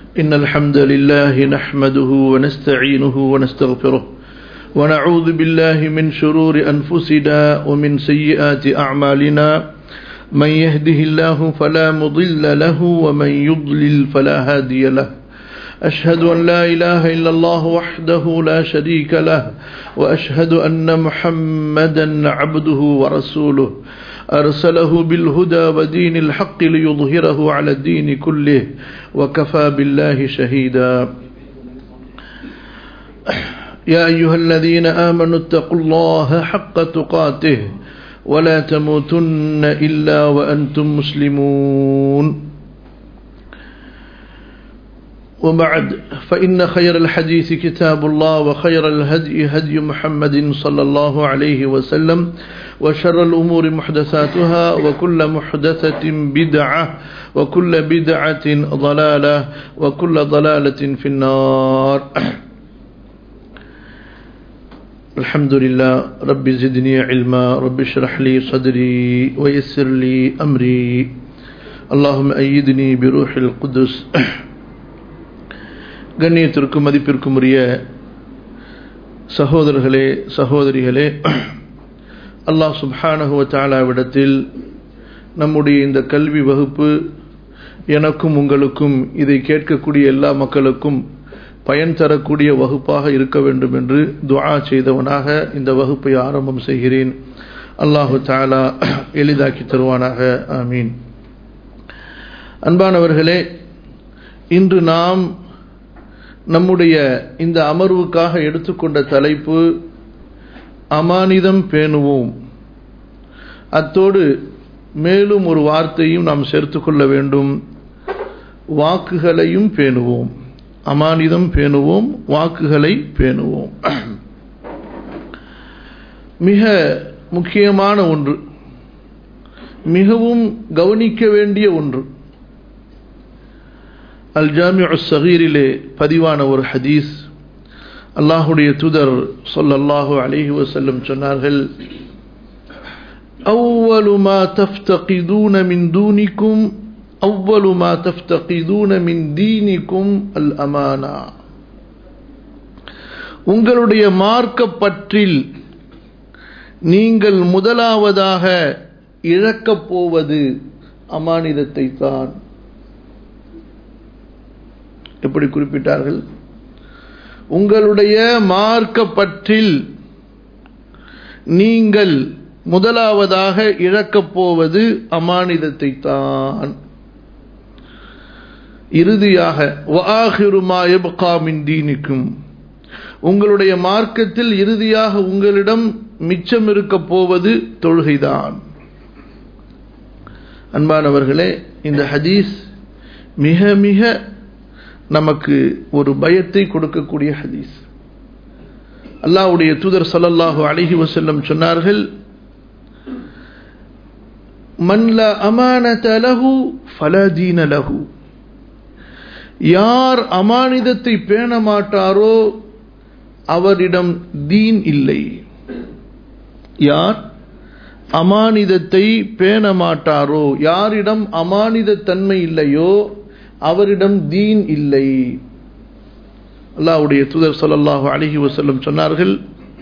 إن الحمد لله نحمده ونستعينه ونستغفره ونعوذ بالله من شرور أنفسنا ومن سيئات أعمالنا من يهده الله فلا مضل له ومن يضلل فلا هادي له أشهد أن لا إله إلا الله وحده لا شريك له وأشهد أن محمدا عبده ورسوله أرسله بالهدى ودين الحق ليظهره على الدين كله وكفى بالله شهيدا يا أيها الذين آمنوا اتقوا الله حق تقاته ولا تموتن إلا وأنتم مسلمون وبعد فإن خير الحديث كتاب الله وخير الهدي هدي محمد صلى الله عليه وسلم وشر الأمور محدثاتها وكل محدثة بدعة وكل بدعة ضلالة وكل ضلالة في النار الحمد لله رب زدني علما رب اشرح لي صدري ويسر لي أمري اللهم أيدني بروح القدس கண்ணியத்திற்கும் மதிப்பிற்கும் உரிய சகோதரர்களே சகோதரிகளே அல்லாஹ் சுப்ஹானஹுவ தாலாவிடத்தில் நம்முடைய இந்த கல்வி வகுப்பு எனக்கும் உங்களுக்கும் இதை கேட்கக்கூடிய எல்லா மக்களுக்கும் பயன் தரக்கூடிய வகுப்பாக இருக்க வேண்டும் என்று துஆ செய்தவனாக இந்த வகுப்பை ஆரம்பம் செய்கிறேன் அல்லாஹு தாலா எளிதாக்கி தருவானாக ஆமீன் அன்பானவர்களே இன்று நாம் நம்முடைய இந்த அமர்வுக்காக எடுத்துக்கொண்ட தலைப்பு அமானிதம் பேணுவோம் அத்தோடு மேலும் ஒரு வார்த்தையும் நாம் சேர்த்து கொள்ள வேண்டும் வாக்குகளையும் பேணுவோம் அமானிதம் பேணுவோம் வாக்குகளை பேணுவோம் மிக முக்கியமான ஒன்று மிகவும் கவனிக்க வேண்டிய ஒன்று அல் ஜாமி சகீரிலே பதிவான ஒரு ஹதீஸ் அல்லாஹுடைய தூதர் சொல்லல்லாஹு அலிஹி வசல்லம் சொன்னார்கள் أول ما تفتقدون من دونكم أول ما تفتقدون من دينكم الأمانة உங்களுடைய மார்க்க பற்றில் நீங்கள் முதலாவதாக இழக்கப் போவது அமானிதத்தை தான் எப்படி குறிப்பிட்டார்கள் உங்களுடைய மார்க்க பற்றில் நீங்கள் முதலாவதாக இழக்கப் போவது அமானிதத்தை தான் இறுதியாக தீனிக்கும் உங்களுடைய மார்க்கத்தில் இறுதியாக உங்களிடம் மிச்சம் இருக்க போவது தொழுகைதான் அன்பானவர்களே இந்த ஹதீஸ் மிக மிக நமக்கு ஒரு பயத்தை கொடுக்கக்கூடிய ஹதீஸ் அல்லாவுடைய தூதர் சல்லல்லாஹு அலிஹி வசல்லம் சொன்னார்கள் மன்ல அமானத லஹு ஃபலதீன லஹு யார் அமானிதத்தை பேண மாட்டாரோ அவரிடம் தீன் இல்லை யார் அமானிதத்தை பேண மாட்டாரோ யாரிடம் அமானித தன்மை இல்லையோ அவரிடம் தீன் இல்லை அல்லாவுடைய தூதர் சொல்லல்லாஹு அழகி வசல்லம் சொன்னார்கள்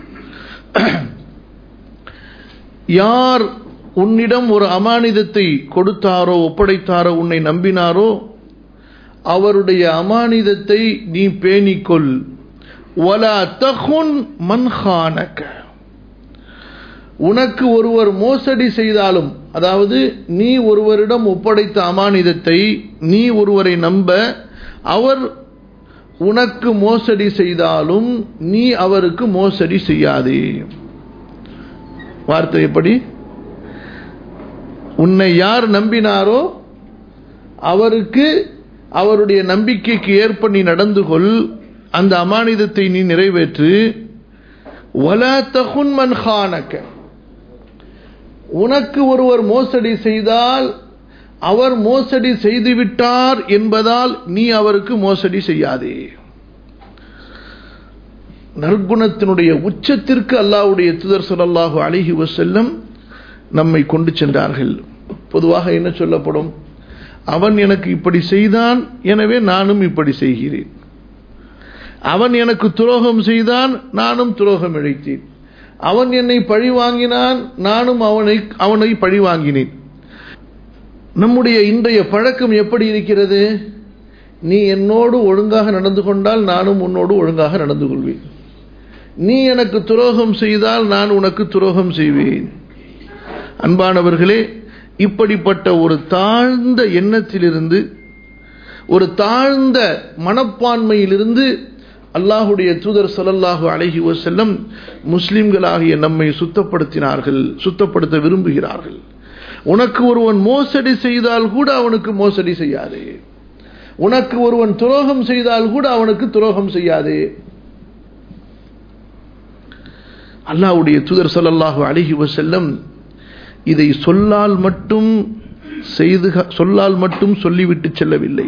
யார் உன்னிடம் ஒரு அமானிதத்தை கொடுத்தாரோ ஒப்படைத்தாரோ உன்னை நம்பினாரோ அவருடைய அமானிதத்தை நீ பேணிக்கொள் வலா தகுன் மன்ஹானக உனக்கு ஒருவர் மோசடி செய்தாலும் அதாவது நீ ஒருவரிடம் ஒப்படைத்த அமானிதத்தை நீ ஒருவரை நம்ப அவர் உனக்கு மோசடி செய்தாலும் நீ அவருக்கு மோசடி செய்யாதே வார்த்தை எப்படி உன்னை யார் நம்பினாரோ அவருக்கு அவருடைய நம்பிக்கைக்கு ஏற்ப நீ நடந்து கொள் அந்த அமானிதத்தை நீ நிறைவேற்று வலா தகுன் மன்ஹானக்க உனக்கு ஒருவர் மோசடி செய்தால் அவர் மோசடி செய்துவிட்டார் என்பதால் நீ அவருக்கு மோசடி செய்யாதே நற்குணத்தினுடைய உச்சத்திற்கு அல்லாவுடைய துதர் சொல்லல்லாஹு அழகி வசல்லம் நம்மை கொண்டு சென்றார்கள் பொதுவாக என்ன சொல்லப்படும் அவன் எனக்கு இப்படி செய்தான் எனவே நானும் இப்படி செய்கிறேன் அவன் எனக்கு துரோகம் செய்தான் நானும் துரோகம் இழைத்தேன் அவன் என்னை பழி வாங்கினான் நானும் அவனை அவனை பழி வாங்கினேன் நம்முடைய இன்றைய பழக்கம் எப்படி இருக்கிறது நீ என்னோடு ஒழுங்காக நடந்து கொண்டால் நானும் உன்னோடு ஒழுங்காக நடந்து கொள்வேன் நீ எனக்கு துரோகம் செய்தால் நான் உனக்கு துரோகம் செய்வேன் அன்பானவர்களே இப்படிப்பட்ட ஒரு தாழ்ந்த எண்ணத்திலிருந்து ஒரு தாழ்ந்த மனப்பான்மையிலிருந்து அல்லாஹுடைய தூதர் சொல்லல்லாஹு அழகி செல்லம் முஸ்லிம்களாகிய நம்மை சுத்தப்படுத்தினார்கள் சுத்தப்படுத்த விரும்புகிறார்கள் உனக்கு ஒருவன் மோசடி செய்தால் கூட அவனுக்கு மோசடி செய்யாதே உனக்கு ஒருவன் துரோகம் செய்தால் கூட அவனுக்கு துரோகம் செய்யாதே அல்லாஹ்வுடைய தூதர் சொல்லல்லாஹு அழகி செல்லம் இதை சொல்லால் மட்டும் செய்து சொல்லால் மட்டும் சொல்லிவிட்டு செல்லவில்லை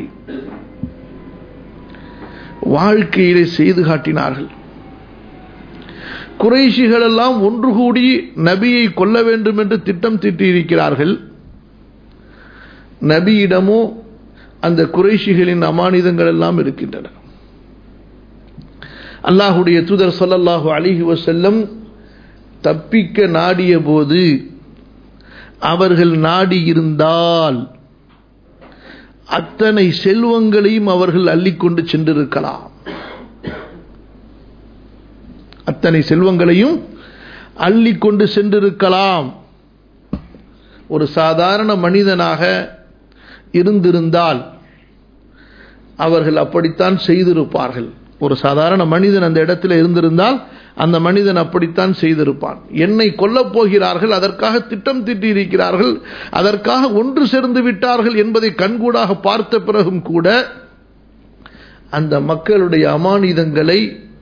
வாழ்க்கையிலே செய்து காட்டினார்கள் குறைஷிகள் எல்லாம் ஒன்று கூடி நபியை கொல்ல வேண்டும் என்று திட்டம் தீட்டியிருக்கிறார்கள் நபியிடமோ அந்த குறைஷிகளின் அமானிதங்கள் எல்லாம் இருக்கின்றன அல்லாஹுடைய தூதர் சொல்லல்லாஹு அலிஹி வசல்லம் தப்பிக்க நாடிய போது அவர்கள் நாடி இருந்தால் அத்தனை செல்வங்களையும் அவர்கள் அள்ளிக்கொண்டு சென்றிருக்கலாம் அத்தனை செல்வங்களையும் அள்ளிக்கொண்டு சென்றிருக்கலாம் ஒரு சாதாரண மனிதனாக இருந்திருந்தால் அவர்கள் அப்படித்தான் செய்திருப்பார்கள் ஒரு சாதாரண மனிதன் அந்த இடத்துல இருந்திருந்தால் அந்த மனிதன் அப்படித்தான் செய்திருப்பான் என்னை கொல்லப் போகிறார்கள் அதற்காக திட்டம் தீட்டியிருக்கிறார்கள் அதற்காக ஒன்று சேர்ந்து விட்டார்கள் என்பதை கண்கூடாக பார்த்த பிறகும் கூட அந்த மக்களுடைய அமானிதங்களை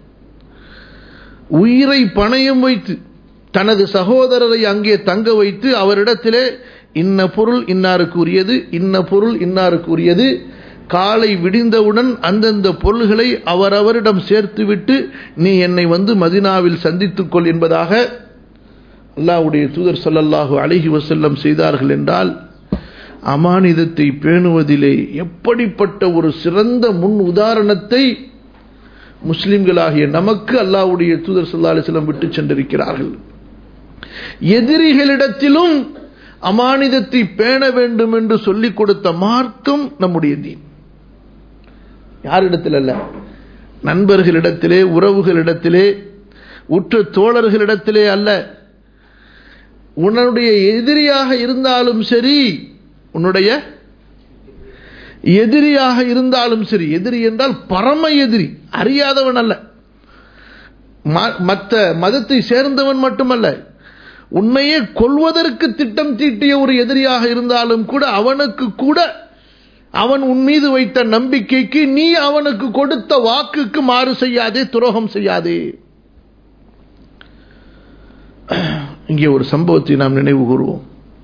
உயிரை பணயம் வைத்து தனது சகோதரரை அங்கே தங்க வைத்து அவரிடத்திலே இன்ன பொருள் இன்னாருக்கு உரியது இன்ன பொருள் இன்னாருக்கு உரியது காலை விடிந்தவுடன் அந்தந்த பொருள்களை அவரவரிடம் சேர்த்துவிட்டு நீ என்னை வந்து மதினாவில் சந்தித்துக் கொள் என்பதாக அல்லாவுடைய தூதர் சொல்லல்லாஹு அழகி வசல்லம் செய்தார்கள் என்றால் அமானிதத்தை பேணுவதிலே எப்படிப்பட்ட ஒரு சிறந்த முன் உதாரணத்தை முஸ்லிம்களாகிய நமக்கு அல்லாவுடைய தூதர் சொல்லா அலிஸ்லம் விட்டு சென்றிருக்கிறார்கள் எதிரிகளிடத்திலும் அமானிதத்தை பேண வேண்டும் என்று சொல்லிக் கொடுத்த மார்க்கம் நம்முடைய தீன் யாரிடத்தில் அல்ல நண்பர்களிடத்திலே உறவுகளிடத்திலே உற்ற தோழர்களிடத்திலே அல்ல உன்னுடைய எதிரியாக இருந்தாலும் சரி உன்னுடைய எதிரியாக இருந்தாலும் சரி எதிரி என்றால் பரம எதிரி அறியாதவன் அல்ல மற்ற மதத்தை சேர்ந்தவன் மட்டுமல்ல உண்மையே கொள்வதற்கு திட்டம் தீட்டிய ஒரு எதிரியாக இருந்தாலும் கூட அவனுக்கு கூட அவன் உன் மீது வைத்த நம்பிக்கைக்கு நீ அவனுக்கு கொடுத்த வாக்குக்கு மாறு செய்யாதே துரோகம் செய்யாதே இங்கே ஒரு சம்பவத்தை நாம் நினைவு கூறுவோம்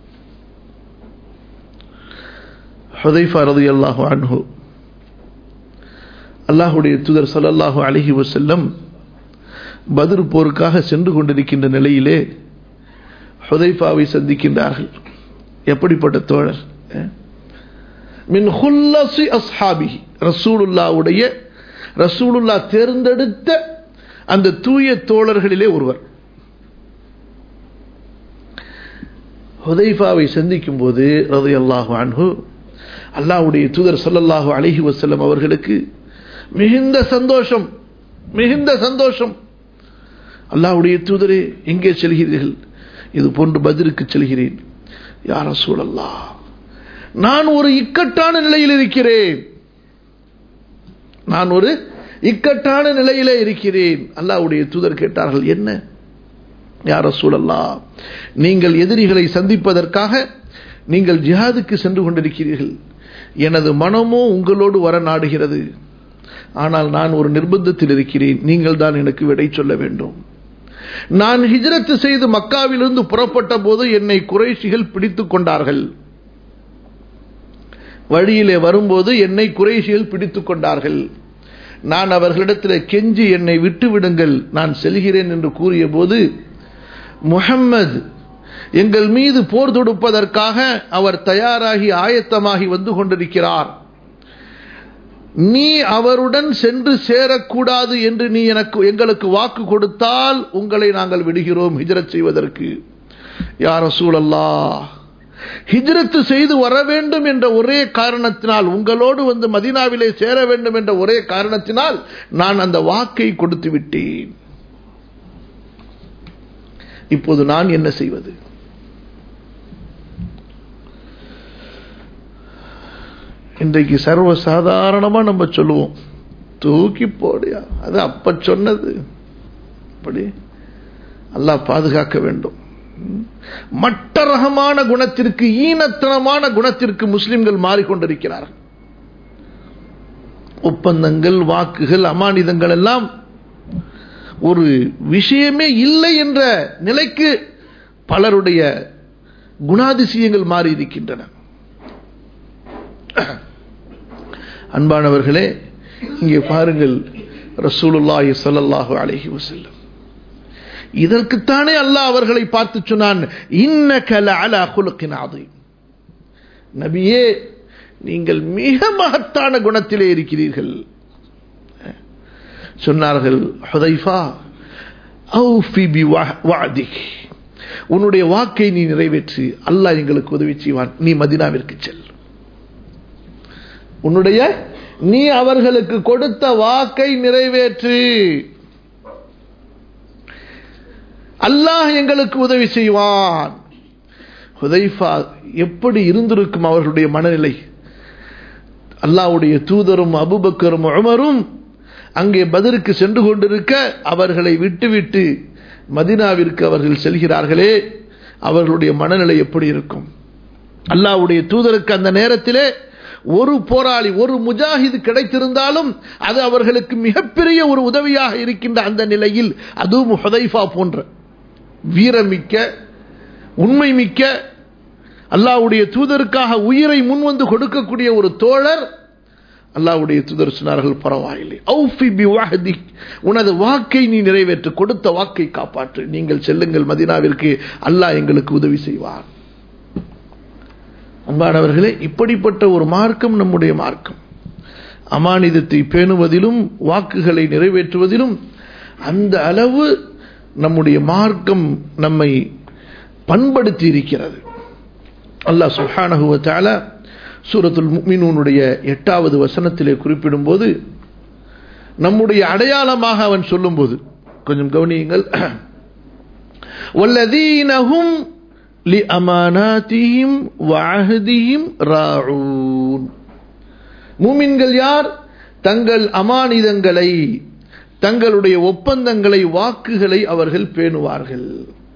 ஹுதைஃபா ரதி அல்லாஹு அன்ஹு அல்லாஹுடைய தூதர் சல்லல்லாஹு அலஹி வசல்லம் பதிர் போருக்காக சென்று கொண்டிருக்கின்ற நிலையிலே ஹுதைஃபாவை சந்திக்கின்றார்கள் எப்படிப்பட்ட தோழர் மின் ஹுல்லசி அஸ்ஹாபிஹி ரசூலுல்லாவுடைய ரசூலுல்லா தேர்ந்தெடுத்த அந்த தூய தோழர்களிலே ஒருவர் ஹுதைஃபாவை சந்திக்கும் போது ரதை அல்லாஹு அன்ஹு அல்லாஹுடைய தூதர் சொல்லல்லாஹு அலஹி வசல்லம் அவர்களுக்கு மிகுந்த சந்தோஷம் மிகுந்த சந்தோஷம் அல்லாஹுடைய தூதரே எங்கே செல்கிறீர்கள் இது போன்று பதிலுக்கு செல்கிறேன் யார சூழல்லா நான் ஒரு இக்கட்டான நிலையில் இருக்கிறேன் நான் ஒரு இக்கட்டான நிலையிலே இருக்கிறேன் அல்லாவுடைய தூதர் கேட்டார்கள் என்ன யார சூழல்லா நீங்கள் எதிரிகளை சந்திப்பதற்காக நீங்கள் ஜிஹாதுக்கு சென்று கொண்டிருக்கிறீர்கள் எனது மனமோ உங்களோடு வர நாடுகிறது ஆனால் நான் ஒரு நிர்பந்தத்தில் இருக்கிறேன் நீங்கள் தான் எனக்கு விடை சொல்ல வேண்டும் நான் ஹிஜரத்து செய்து மக்காவிலிருந்து புறப்பட்ட போது என்னை குறைஷிகள் பிடித்துக் கொண்டார்கள் வழியிலே வரும்போது என்னை குறைஷிகள் பிடித்துக் கொண்டார்கள் நான் அவர்களிடத்தில் கெஞ்சி என்னை விட்டு விடுங்கள் நான் செல்கிறேன் என்று கூறிய போது முகம்மது எங்கள் மீது போர் தொடுப்பதற்காக அவர் தயாராகி ஆயத்தமாகி வந்து கொண்டிருக்கிறார் நீ அவருடன் சென்று சேரக்கூடாது என்று நீ எனக்கு எங்களுக்கு வாக்கு கொடுத்தால் உங்களை நாங்கள் விடுகிறோம் ஹிஜரத் செய்வதற்கு யார் சூழல்லா ஹிஜ்ரத்து செய்து வர வேண்டும் என்ற ஒரே காரணத்தினால் உங்களோடு வந்து மதினாவிலே சேர வேண்டும் என்ற ஒரே காரணத்தினால் நான் அந்த வாக்கை கொடுத்து விட்டேன் இப்போது நான் என்ன செய்வது இன்றைக்கு சர்வ சாதாரணமா நம்ம சொல்லுவோம் தூக்கி போடியா அது அப்ப சொன்னது அப்படி அல்லாஹ் பாதுகாக்க வேண்டும் மட்ட ரகமான குணத்திற்கு ஈனத்தனமான குணத்திற்கு முஸ்லிம்கள் மாறிக்கொண்டிருக்கிறார்கள் ஒப்பந்தங்கள் வாக்குகள் அமானிதங்கள் எல்லாம் ஒரு விஷயமே இல்லை என்ற நிலைக்கு பலருடைய குணாதிசயங்கள் மாறி இருக்கின்றன அன்பானவர்களே இங்கே பாருங்கள் ரசூலுல்லாஹி ஸல்லல்லாஹு அலைஹி வஸல்லம் இதற்குத்தானே அல்லாஹ் அவர்களை பார்த்து சொன்னான் இன்னக லஅலா குலுகின் அதீம் நபியே நீங்கள் மிக மகத்தான குணத்திலே இருக்கிறீர்கள் சொன்னார்கள் ஹுதைஃபா அவுஃபி பி வஅதிக் உன்னுடைய வாக்கை நீ நிறைவேற்றி அல்லாஹ் எங்களுக்கு உதவி செய்வான் நீ மதினாவிற்கு செல் உன்னுடைய நீ அவர்களுக்கு கொடுத்த வாக்கை நிறைவேற்று அல்லாஹ் எங்களுக்கு உதவி செய்வான் ஹுதைஃபா எப்படி இருந்திருக்கும் அவர்களுடைய மனநிலை அல்லாவுடைய தூதரும் அபுபக்கரும் உமரும் அங்கே பதிலுக்கு சென்று கொண்டிருக்க அவர்களை விட்டுவிட்டு மதினாவிற்கு அவர்கள் செல்கிறார்களே அவர்களுடைய மனநிலை எப்படி இருக்கும் அல்லாவுடைய தூதருக்கு அந்த நேரத்திலே ஒரு போராளி ஒரு முஜாஹிது கிடைத்திருந்தாலும் அது அவர்களுக்கு மிகப்பெரிய ஒரு உதவியாக இருக்கின்ற அந்த நிலையில் அதுவும் ஹுதைஃபா போன்ற வீரமிக்க உண்மை மிக்க அல்லாவுடைய தூதருக்காக உயிரை முன்வந்து கொடுக்கக்கூடிய ஒரு தோழர் அல்லாவுடைய தூதர் சொன்னார்கள் பரவாயில்லை ஔஃபி பி வாஹதி உனது வாக்கை நீ நிறைவேற்று கொடுத்த வாக்கை காப்பாற்று நீங்கள் செல்லுங்கள் மதினாவிற்கு அல்லாஹ் எங்களுக்கு உதவி செய்வார் அன்பானவர்களே இப்படிப்பட்ட ஒரு மார்க்கம் நம்முடைய மார்க்கம் அமானிதத்தை பேணுவதிலும் வாக்குகளை நிறைவேற்றுவதிலும் அந்த அளவு நம்முடைய மார்க்கம் நம்மை பண்படுத்தி இருக்கிறது அல்லாஹ் சுஹானகுவத்தால சூரத்துல் முக்மினூனுடைய எட்டாவது வசனத்திலே குறிப்பிடும்போது நம்முடைய அடையாளமாக அவன் சொல்லும்போது கொஞ்சம் கவனியுங்கள் வல்லதீனஹும் லி அமானாத்தியும் வாஹதியும் ராஊன் மூமின்கள் யார் தங்கள் அமானிதங்களை தங்களுடைய ஒப்பந்தங்களை வாக்குகளை அவர்கள் பேணுவார்கள்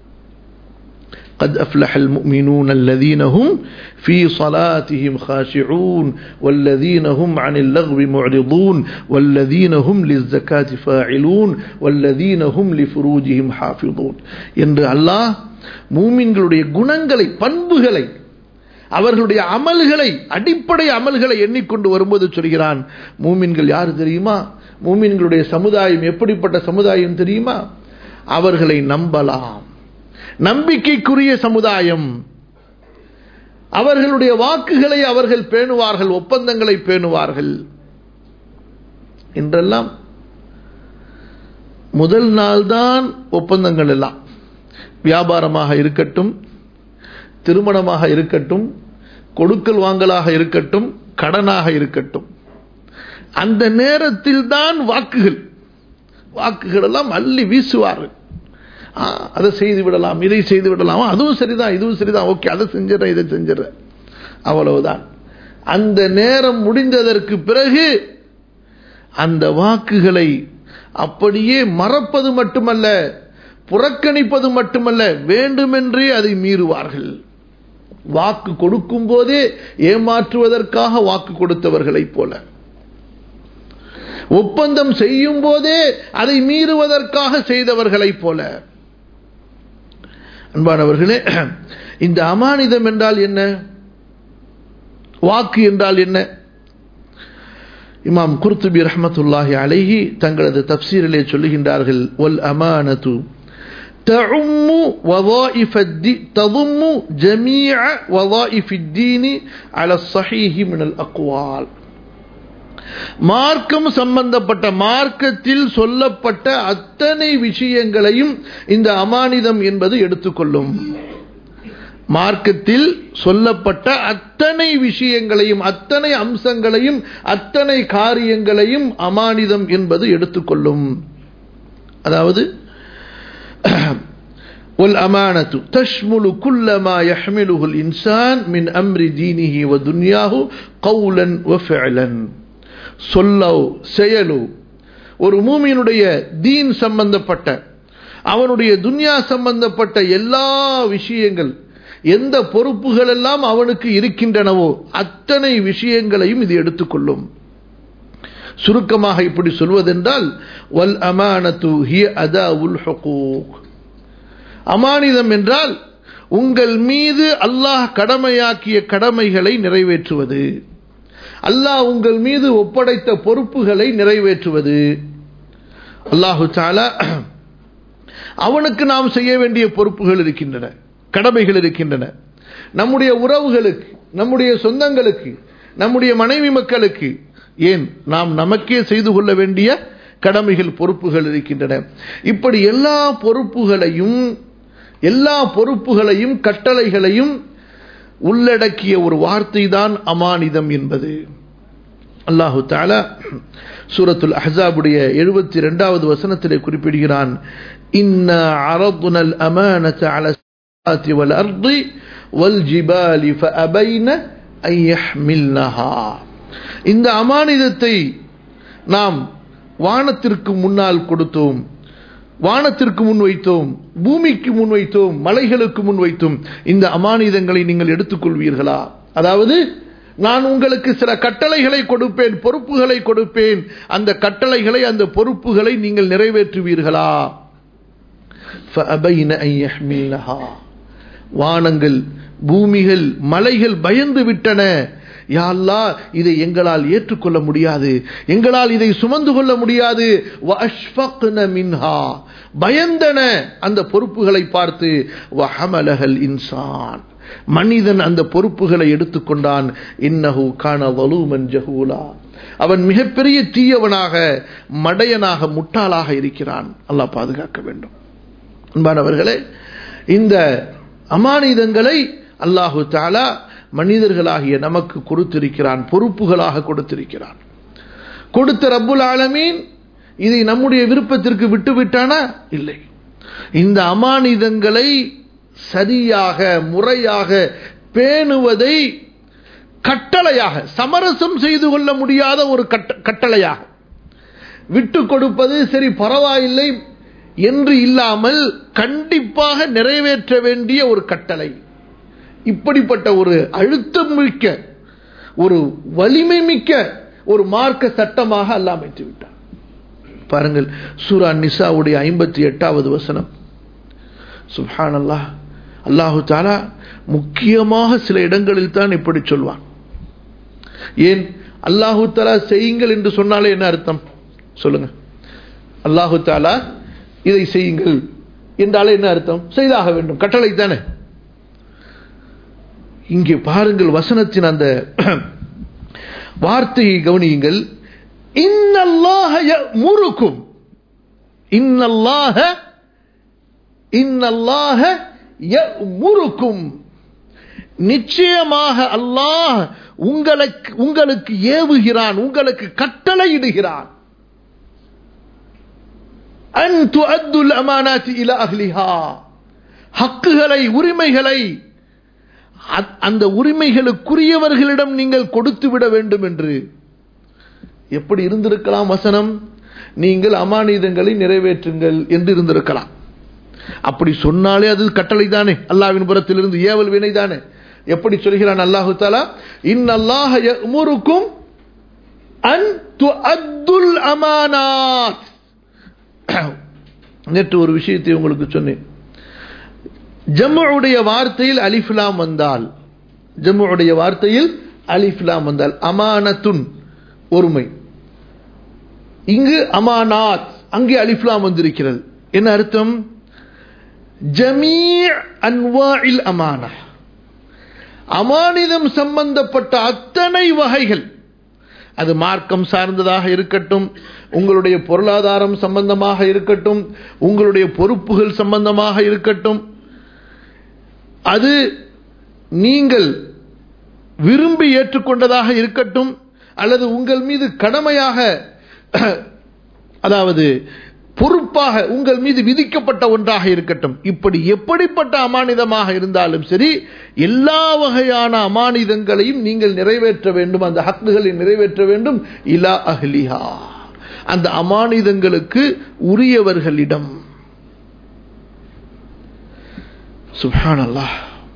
قد أفلح المؤمنون الذين هم في صلاتهم خاشعون والذين هم عن اللغو معرضون والذين هم للزكاة فاعلون والذين هم لفروجهم حافظون என்று அல்லாஹ் மூமின்களுடைய குணங்களை பண்புகளை அவர்களுடைய அமல்களை அடிப்படை அமல்களை எண்ணிக்கொண்டு வரும்போது சொல்கிறான் மூமின்கள் யாரு தெரியுமா மூமின்களுடைய சமுதாயம் எப்படிப்பட்ட சமுதாயம் தெரியுமா அவர்களை நம்பலாம் நம்பிக்கைக்குரிய சமுதாயம் அவர்களுடைய வாக்குகளை அவர்கள் பேணுவார்கள் ஒப்பந்தங்களை பேணுவார்கள் என்றெல்லாம் முதல் நாள்தான் ஒப்பந்தங்கள் எல்லாம் வியாபாரமாக இருக்கட்டும் திருமணமாக இருக்கட்டும் கொடுக்கல் வாங்கலாக இருக்கட்டும் கடனாக இருக்கட்டும் அந்த நேரத்தில் தான் வாக்குகள் வாக்குகள் எல்லாம் அள்ளி வீசுவார்கள் அதை செய்து விடலாம் இதை செய்து விடலாம் அதுவும் சரிதான் இதுவும் சரிதான் ஓகே அதை செஞ்சிடறேன் இதை செஞ்சிடறேன் அவ்வளவுதான் அந்த நேரம் முடிந்ததற்கு பிறகு அந்த வாக்குகளை அப்படியே மறப்பது மட்டுமல்ல புறக்கணிப்பது மட்டுமல்ல வேண்டுமென்றே அதை மீறுவார்கள் வாக்கு கொடுக்கும் போதே ஏமாற்றுவதற்காக வாக்கு கொடுத்தவர்களைப் போல ஒப்பந்தம் செய்யும் போதே அதை மீறுவதற்காக செய்தவர்களைப் போல அன்பானவர்களே இந்த அமானிதம் என்றால் என்ன வாக்கு என்றால் என்ன இமாம் குர்துபி ரஹமத்துல்லாஹி அலைஹி தங்களது தப்சீரிலே சொல்லுகின்றார்கள் ஒல் அமானது تعم وظائف الدين تضم جميع وظائف الدين على الصحيح من الأقوال மார்க்கம் சம்பந்தப்பட்ட மார்க்கத்தில் சொல்லப்பட்ட அத்தனை விஷயங்களையும் இந்த அமானிதம் என்பது எடுத்துக்கொள்ளும் மார்க்கத்தில் சொல்லப்பட்ட அத்தனை விஷயங்களையும் அத்தனை அம்சங்களையும் அத்தனை காரியங்களையும் அமானிதம் என்பது எடுத்துக்கொள்ளும் அதாவது والأمانة تشمل كل ما يحمله الإنسان من أمر دينه ودنياه قولا وفعلا சொல்லோ செயலோ ஒரு மூமியினுடைய தீன் சம்பந்தப்பட்ட அவனுடைய துன்யா சம்பந்தப்பட்ட எல்லா விஷயங்கள் எந்த பொறுப்புகள் எல்லாம் அவனுக்கு இருக்கின்றனவோ அத்தனை விஷயங்களையும் இது எடுத்துக்கொள்ளும் சுருக்கமாக இப்படி சொல்வதென்றால் வல் அமானத்து ஹிய அதா உல் ஹுகூக் அமானிதம் என்றால் உங்கள் மீது அல்லாஹ் கடமையாக்கிய கடமைகளை நிறைவேற்றுவது அல்லாஹ் உங்கள் மீது ஒப்படைத்த பொறுப்புகளை நிறைவேற்றுவது அல்லாஹு தாலா அவனுக்கு நாம் செய்ய வேண்டிய பொறுப்புகள் இருக்கின்றன கடமைகள் இருக்கின்றன நம்முடைய உறவுகளுக்கு நம்முடைய சொந்தங்களுக்கு நம்முடைய மனைவி மக்களுக்கு ஏன் நாம் நமக்கே செய்து கொள்ள வேண்டிய கடமைகள் பொறுப்புகள் இருக்கின்றன இப்படி எல்லா பொறுப்புகளையும் எல்லா பொறுப்புகளையும் கட்டளைகளையும் உள்ளடக்கிய ஒரு வார்த்தை தான் அமானிதம் என்பது அல்லாஹு தாலா சூரத்துல் அஹாபுடைய எழுபத்தி ரெண்டாவது வசனத்திலே குறிப்பிடுகிறான் இன்ன அரபுனல் அமானத அல والأرض والجبال فأبين أن يحملنها இந்த அமானிதத்தை நாம் வானத்திற்கு முன்னால் கொடுத்தோம் வானத்திற்கு முன் வைத்தோம் பூமிக்கு முன் வைத்தோம் மலைகளுக்கு முன் வைத்தோம் இந்த அமானிதங்களை நீங்கள் எடுத்துக்கொள்வீர்களா அதாவது நான் உங்களுக்கு சில கட்டளைகளை கொடுப்பேன் பொறுப்புகளை கொடுப்பேன் அந்த கட்டளைகளை அந்த பொறுப்புகளை நீங்கள் நிறைவேற்றுவீர்களா வானங்கள் பூமிகள் மலைகள் பயந்து விட்டன யாழ்லா இதை எங்களால் ஏற்றுக்கொள்ள முடியாது எங்களால் இதை சுமந்து கொள்ள முடியாது மின்ஹா பயந்தன அந்த பொறுப்புகளை பார்த்து வஹமலஹல் இன்சான் மனிதன் அந்த பொறுப்புகளை எடுத்துக்கொண்டான் இன்னஹு கான வலூமன் ஜஹூலா அவன் மிகப்பெரிய தீயவனாக மடையனாக முட்டாளாக இருக்கிறான் அல்லாஹ் பாதுகாக்க வேண்டும் அன்பானவர்களே இந்த அமானிதங்களை அல்லாஹு தாலா மனிதர்களாகிய நமக்கு கொடுத்திருக்கிறான் பொறுப்புகளாக கொடுத்திருக்கிறான் கொடுத்த ரப்புல் ஆலமீன் இதை நம்முடைய விருப்பத்திற்கு விட்டுவிட்டானா இல்லை இந்த அமானிதங்களை சரியாக முறையாக பேணுவதை கட்டளையாக சமரசம் செய்து கொள்ள முடியாத ஒரு கட்டளையாக விட்டு கொடுப்பது சரி பரவாயில்லை என்று இல்லாமல் கண்டிப்பாக நிறைவேற்ற வேண்டிய ஒரு கட்டளை இப்படிப்பட்ட ஒரு அழுத்தம் மிக்க ஒரு வலிமை மிக்க ஒரு மார்க்க சட்டமாக அல்ல அமைத்து விட்டார் பாருங்கள் சூரா நிசாவுடைய ஐம்பத்தி எட்டாவது வசனம் சுஹான் அல்லாஹ் அல்லாஹு தாலா முக்கியமாக சில இடங்களில் தான் இப்படி சொல்வான் ஏன் அல்லாஹு தாலா செய்யுங்கள் என்று சொன்னாலே என்ன அர்த்தம் சொல்லுங்க அல்லாஹு தாலா இதை செய்யுங்கள் என்றாலே என்ன அர்த்தம் செய்தாக வேண்டும் கட்டளை தானே இங்கே பாருங்கள் வசனத்தின் அந்த வார்த்தையை கவனியுங்கள் இன்னல்லாக முறுக்கும் இன்னல்லாக இன்னல்லாக முறுக்கும் நிச்சயமாக அல்லாஹ் உங்களுக்கு உங்களுக்கு ஏவுகிறான் உங்களுக்கு கட்டளையிடுகிறான் அன் துஅத்துல் அமானாத்தி இலா அஹ்லிஹா ஹக்குகளை உரிமைகளை அந்த உரிமைகளுக்குரியவர்களிடம் நீங்கள் கொடுத்து விட வேண்டும் என்று எப்படி இருந்திருக்கலாம் வசனம் நீங்கள் அமானிதங்களை நிறைவேற்றுங்கள் என்று இருந்திருக்கலாம் அப்படி சொன்னாலே அது கட்டளை தானே அல்லாவின் புறத்திலிருந்து ஏவல் வினை தானே எப்படி சொல்கிறான் அல்லாஹு தாலா இன் அல்லாஹ் முறுக்கும் அன் துஅத்துல் அமானாத் நேற்று ஒரு விஷயத்தை உங்களுக்கு சொன்னேன் ஜம்முடைய வார்த்தையில் அலிஃப்லாம் வந்தால் ஜம்முடைய வார்த்தையில் அலிஃப்லாம் வந்தால் அமானத்துன் ஒருமை இங்கு அமானாத் அங்கே அலிஃப்லாம் வந்திருக்கிறது என்ன அர்த்தம் ஜமீ அன்வாஇல் அமானா அமானிதம் சம்பந்தப்பட்ட அத்தனை வகைகள் அது மார்க்கம் சார்ந்ததாக இருக்கட்டும் உங்களுடைய பொருளாதாரம் சம்பந்தமாக இருக்கட்டும் உங்களுடைய பொறுப்புகள் சம்பந்தமாக இருக்கட்டும் அது நீங்கள் விரும்பி ஏற்றுக்கொண்டதாக இருக்கட்டும் அல்லது உங்கள் மீது கடமையாக அதாவது பொறுப்பாக உங்கள் மீது விதிக்கப்பட்ட ஒன்றாக இருக்கட்டும் இப்படி எப்படிப்பட்ட அமானிதமாக இருந்தாலும் சரி எல்லா வகையான அமானிதங்களையும் நீங்கள் நிறைவேற்ற வேண்டும் அந்த ஹக்குகளை நிறைவேற்ற வேண்டும் இலா அஹ்லிஹா அந்த அமானிதங்களுக்கு உரியவர்களிடம் சுப்ஹான் அல்லாஹ்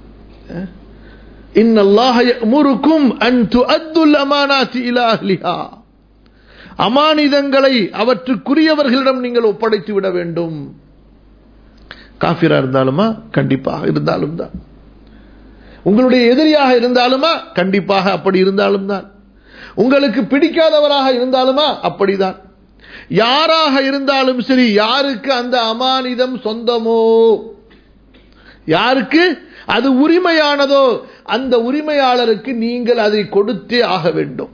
إن الله يأمركم أن تؤدوا الأمانات إلى أهلها அமானிதங்களை அவற்றுக்குரியவர்களிடம் நீங்கள் ஒப்படைத்து விட வேண்டும் காஃபிரா இருந்தாலுமா கண்டிப்பாக இருந்தாலும் தான் உங்களுடைய எதிரியாக இருந்தாலுமா கண்டிப்பாக அப்படி இருந்தாலும் தான் உங்களுக்கு பிடிக்காதவராக இருந்தாலுமா அப்படிதான் யாராக இருந்தாலும் சரி யாருக்கு அந்த அமானிதம் சொந்தமோ யாருக்கு அது உரிமையானதோ அந்த உரிமையாளருக்கு நீங்கள் அதை கொடுத்தே ஆக வேண்டும்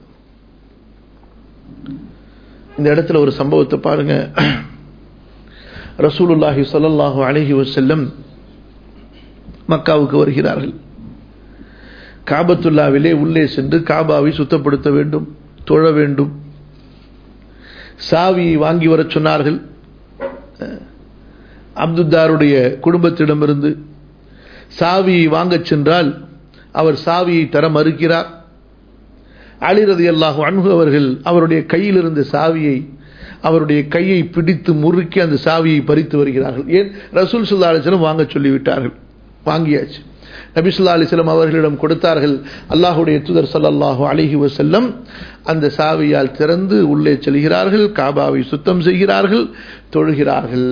இந்த இடத்துல ஒரு சம்பவத்தை பாருங்க ரசூலுல்லாஹி சொல்லல்லாஹு அழகி செல்லம் மக்காவுக்கு வருகிறார்கள் காபத்துல்லாவிலே உள்ளே சென்று காபாவை சுத்தப்படுத்த வேண்டும் தொழ வேண்டும் சாவியை வாங்கி வர சொன்னார்கள் அப்துத்தாருடைய குடும்பத்திடமிருந்து சாவியை வாங்கச் சென்றால் அவர் சாவியை தர மறுக்கிறார் அலிரதி அல்லாஹு அன்பு அவர்கள் அவருடைய கையில் இருந்த சாவியை அவருடைய கையை பிடித்து முறுக்கி அந்த சாவியை பறித்து வருகிறார்கள் ஏன் ரசூல் சுல்லா அலிஸ்லம் வாங்க சொல்லிவிட்டார்கள் வாங்கியாச்சு நபிசுல்லா அலிஸ்லம் அவர்களிடம் கொடுத்தார்கள் அல்லாஹுடைய தூதர் சல்லாஹூ அலிஹி வசல்லம் அந்த சாவியால் திறந்து உள்ளே செல்கிறார்கள் காபாவை சுத்தம் செய்கிறார்கள் தொழுகிறார்கள்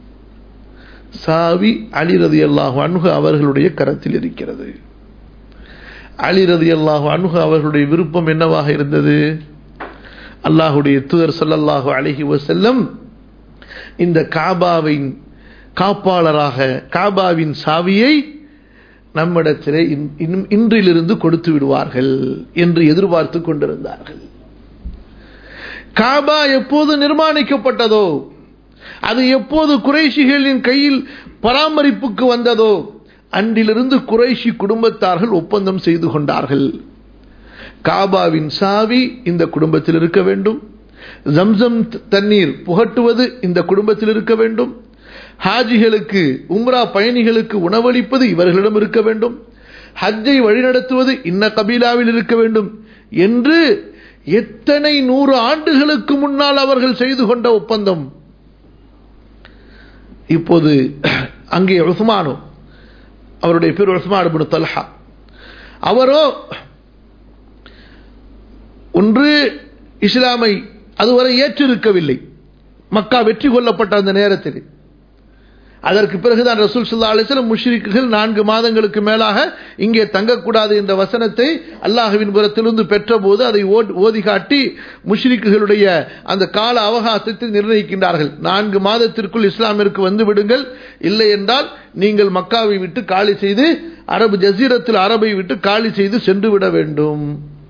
சாவி அலிரதி அல்லாஹு அணுகு அவர்களுடைய கரத்தில் இருக்கிறது அலிரதி அல்லாஹு அணுகு அவர்களுடைய விருப்பம் என்னவாக இருந்தது அல்லாஹுடைய தூதர் சல்லல்லாஹு அலஹி வசல்லம் இந்த காபாவின் காப்பாளராக காபாவின் சாவியை நம்மிடத்திலே இன்றிலிருந்து கொடுத்து விடுவார்கள் என்று எதிர்பார்த்து கொண்டிருந்தார்கள் காபா எப்போது நிர்மாணிக்கப்பட்டதோ அது எப்போது குறைஷிகளின் கையில் பராமரிப்புக்கு வந்ததோ அன்றிலிருந்து குறைஷி குடும்பத்தார்கள் ஒப்பந்தம் செய்து கொண்டார்கள் காபாவின் சாவி இந்த குடும்பத்தில் இருக்க வேண்டும் ஜம்சம் தண்ணீர் புகட்டுவது இந்த குடும்பத்தில் இருக்க வேண்டும் ஹாஜிகளுக்கு உம்ரா பயணிகளுக்கு உணவளிப்பது இவர்களிடம் இருக்க வேண்டும் ஹஜ்ஜை வழிநடத்துவது இன்ன கபீலாவில் இருக்க வேண்டும் என்று எத்தனை நூறு ஆண்டுகளுக்கு முன்னால் அவர்கள் செய்து கொண்ட ஒப்பந்தம் இப்போது அங்கே உஸ்மானோ அவருடைய பேர் உஸ்மான் பின் தல்ஹா அவரோ ஒன்று இஸ்லாமை அதுவரை ஏற்றிருக்கவில்லை மக்கா வெற்றி கொள்ளப்பட்ட அந்த நேரத்தில் அதற்கு பிறகுதான் ரசூல் சுல்லா அலிஸ்லம் முஷ்ரிக்குகள் நான்கு மாதங்களுக்கு மேலாக இங்கே தங்கக்கூடாது என்ற வசனத்தை அல்லாஹுவின் புறத்திலிருந்து பெற்றபோது அதை ஓதி காட்டி முஷ்ரிக்குகளுடைய அந்த கால அவகாசத்தை நிர்ணயிக்கின்றார்கள் நான்கு மாதத்திற்குள் இஸ்லாமிற்கு வந்து விடுங்கள் இல்லை என்றால் நீங்கள் மக்காவை விட்டு காலி செய்து அரபு ஜசீரத்தில் அரபை விட்டு காலி செய்து சென்று விட வேண்டும்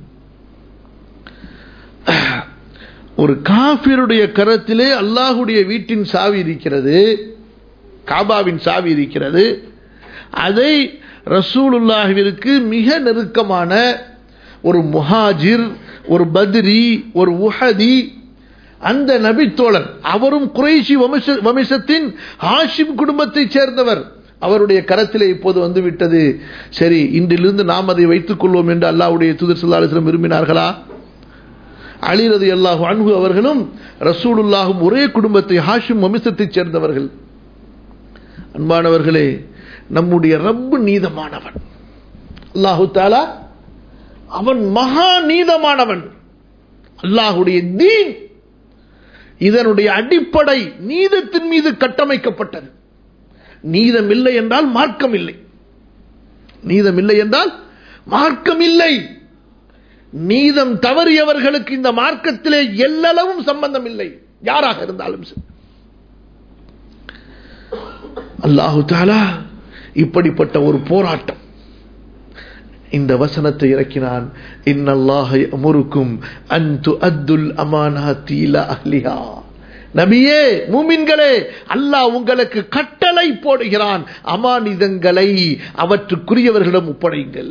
ஒரு காபிருடைய கரத்திலே அல்லாஹுடைய வீட்டின் சாவி இருக்கிறது காபாவின் சாவி இருக்கிறது அதை ரசூலுல்லாஹிற்கு மிக நெருக்கமான ஒரு முஹாஜிர் ஒரு பத்ரி ஒரு உஹதி அந்த நபித்தோழர் அவரும் குறைஷி வம்சத்தின் ஹாஷிம் குடும்பத்தைச் சேர்ந்தவர் அவருடைய கரத்திலே இப்போது வந்து விட்டது சரி இன்றிலிருந்து நாம் அதை வைத்துக் கொள்வோம் என்று அல்லாவுடைய தூதர் சொல்லாலிசிடம் விரும்பினார்களா அலிரது அல்லாஹு அன்பு அவர்களும் ரசூலுல்லாஹும் ஒரே குடும்பத்தை ஹாஷிம் வம்சத்தைச் சேர்ந்தவர்கள் அன்பானவர்களே நம்முடைய ரப்பு நீதமானவன் அல்லாஹு தாலா அவன் மகா நீதமானவன் அல்லாஹுடைய தீன் இதனுடைய அடிப்படை நீதத்தின் மீது கட்டமைக்கப்பட்டது நீதம் இல்லை என்றால் மார்க்கம் இல்லை நீதம் இல்லை என்றால் மார்க்கம் இல்லை நீதம் தவறியவர்களுக்கு இந்த மார்க்கத்திலே எல்லளவும் சம்பந்தம் இல்லை யாராக இருந்தாலும் சரி அல்லாஹு தாலா இப்படிப்பட்ட ஒரு போராட்டம் இந்த வசனத்தை இறக்கினான் இன்னல்லாஹ அமுருக்கும் அந்து அத்துல் அமானாத்தி இலா அஹ்லிஹா நபியே மூமின்களே அல்லாஹ் உங்களுக்கு கட்டளை போடுகிறான் அமானிதங்களை அவற்றுக்குரியவர்களிடம் ஒப்படைங்கள்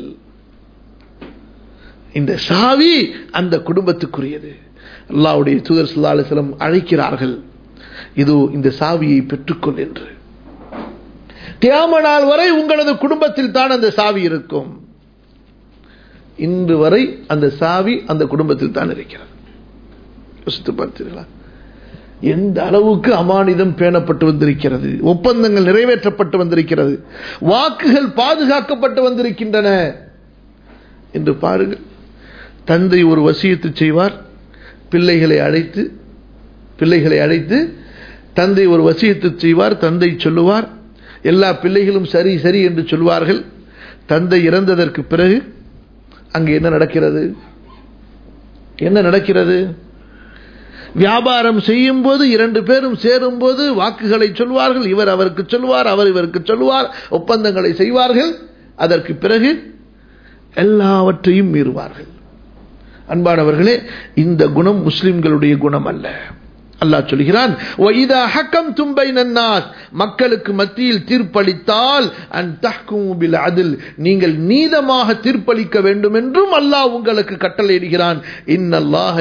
இந்த சாவி அந்த குடும்பத்துக்குரியது அல்லாவுடைய தூதர் சுல்லா அலிஸ்லம் அழைக்கிறார்கள் இதோ இந்த சாவியை பெற்றுக்கொள் என்று தியாம நாள் வரை உங்களது குடும்பத்தில் தான் அந்த சாவி இருக்கும் இன்று வரை அந்த சாவி அந்த குடும்பத்தில் தான் இருக்கிறது யோசித்து பார்த்தீர்களா எந்த அளவுக்கு அமானிதம் பேணப்பட்டு வந்திருக்கிறது ஒப்பந்தங்கள் நிறைவேற்றப்பட்டு வந்திருக்கிறது வாக்குகள் பாதுகாக்கப்பட்டு வந்திருக்கின்றன என்று பாருங்கள் தந்தை ஒரு வசியத்து செய்வார் பிள்ளைகளை அழைத்து பிள்ளைகளை அழைத்து தந்தை ஒரு வசியத்து செய்வார் தந்தை சொல்லுவார் எல்லா பிள்ளைகளும் சரி சரி என்று சொல்வார்கள் தந்தை இறந்ததற்கு பிறகு அங்கு என்ன நடக்கிறது என்ன நடக்கிறது வியாபாரம் செய்யும் போது இரண்டு பேரும் சேரும் போது வாக்குகளை சொல்வார்கள் இவர் அவருக்கு சொல்வார் அவர் இவருக்கு சொல்வார் ஒப்பந்தங்களை செய்வார்கள் அதற்கு பிறகு எல்லாவற்றையும் மீறுவார்கள் அன்பானவர்களே இந்த குணம் முஸ்லிம்களுடைய குணம் அல்ல அல்லாஹ் சொல்கிறான் மக்களுக்கு மத்தியில் தீர்ப்பளித்தால் அதில் நீங்கள் நீதமாக தீர்ப்பளிக்க வேண்டும் என்றும் அல்லாஹ் உங்களுக்கு கட்டளையிடுகிறான் இன்னல்லாஹ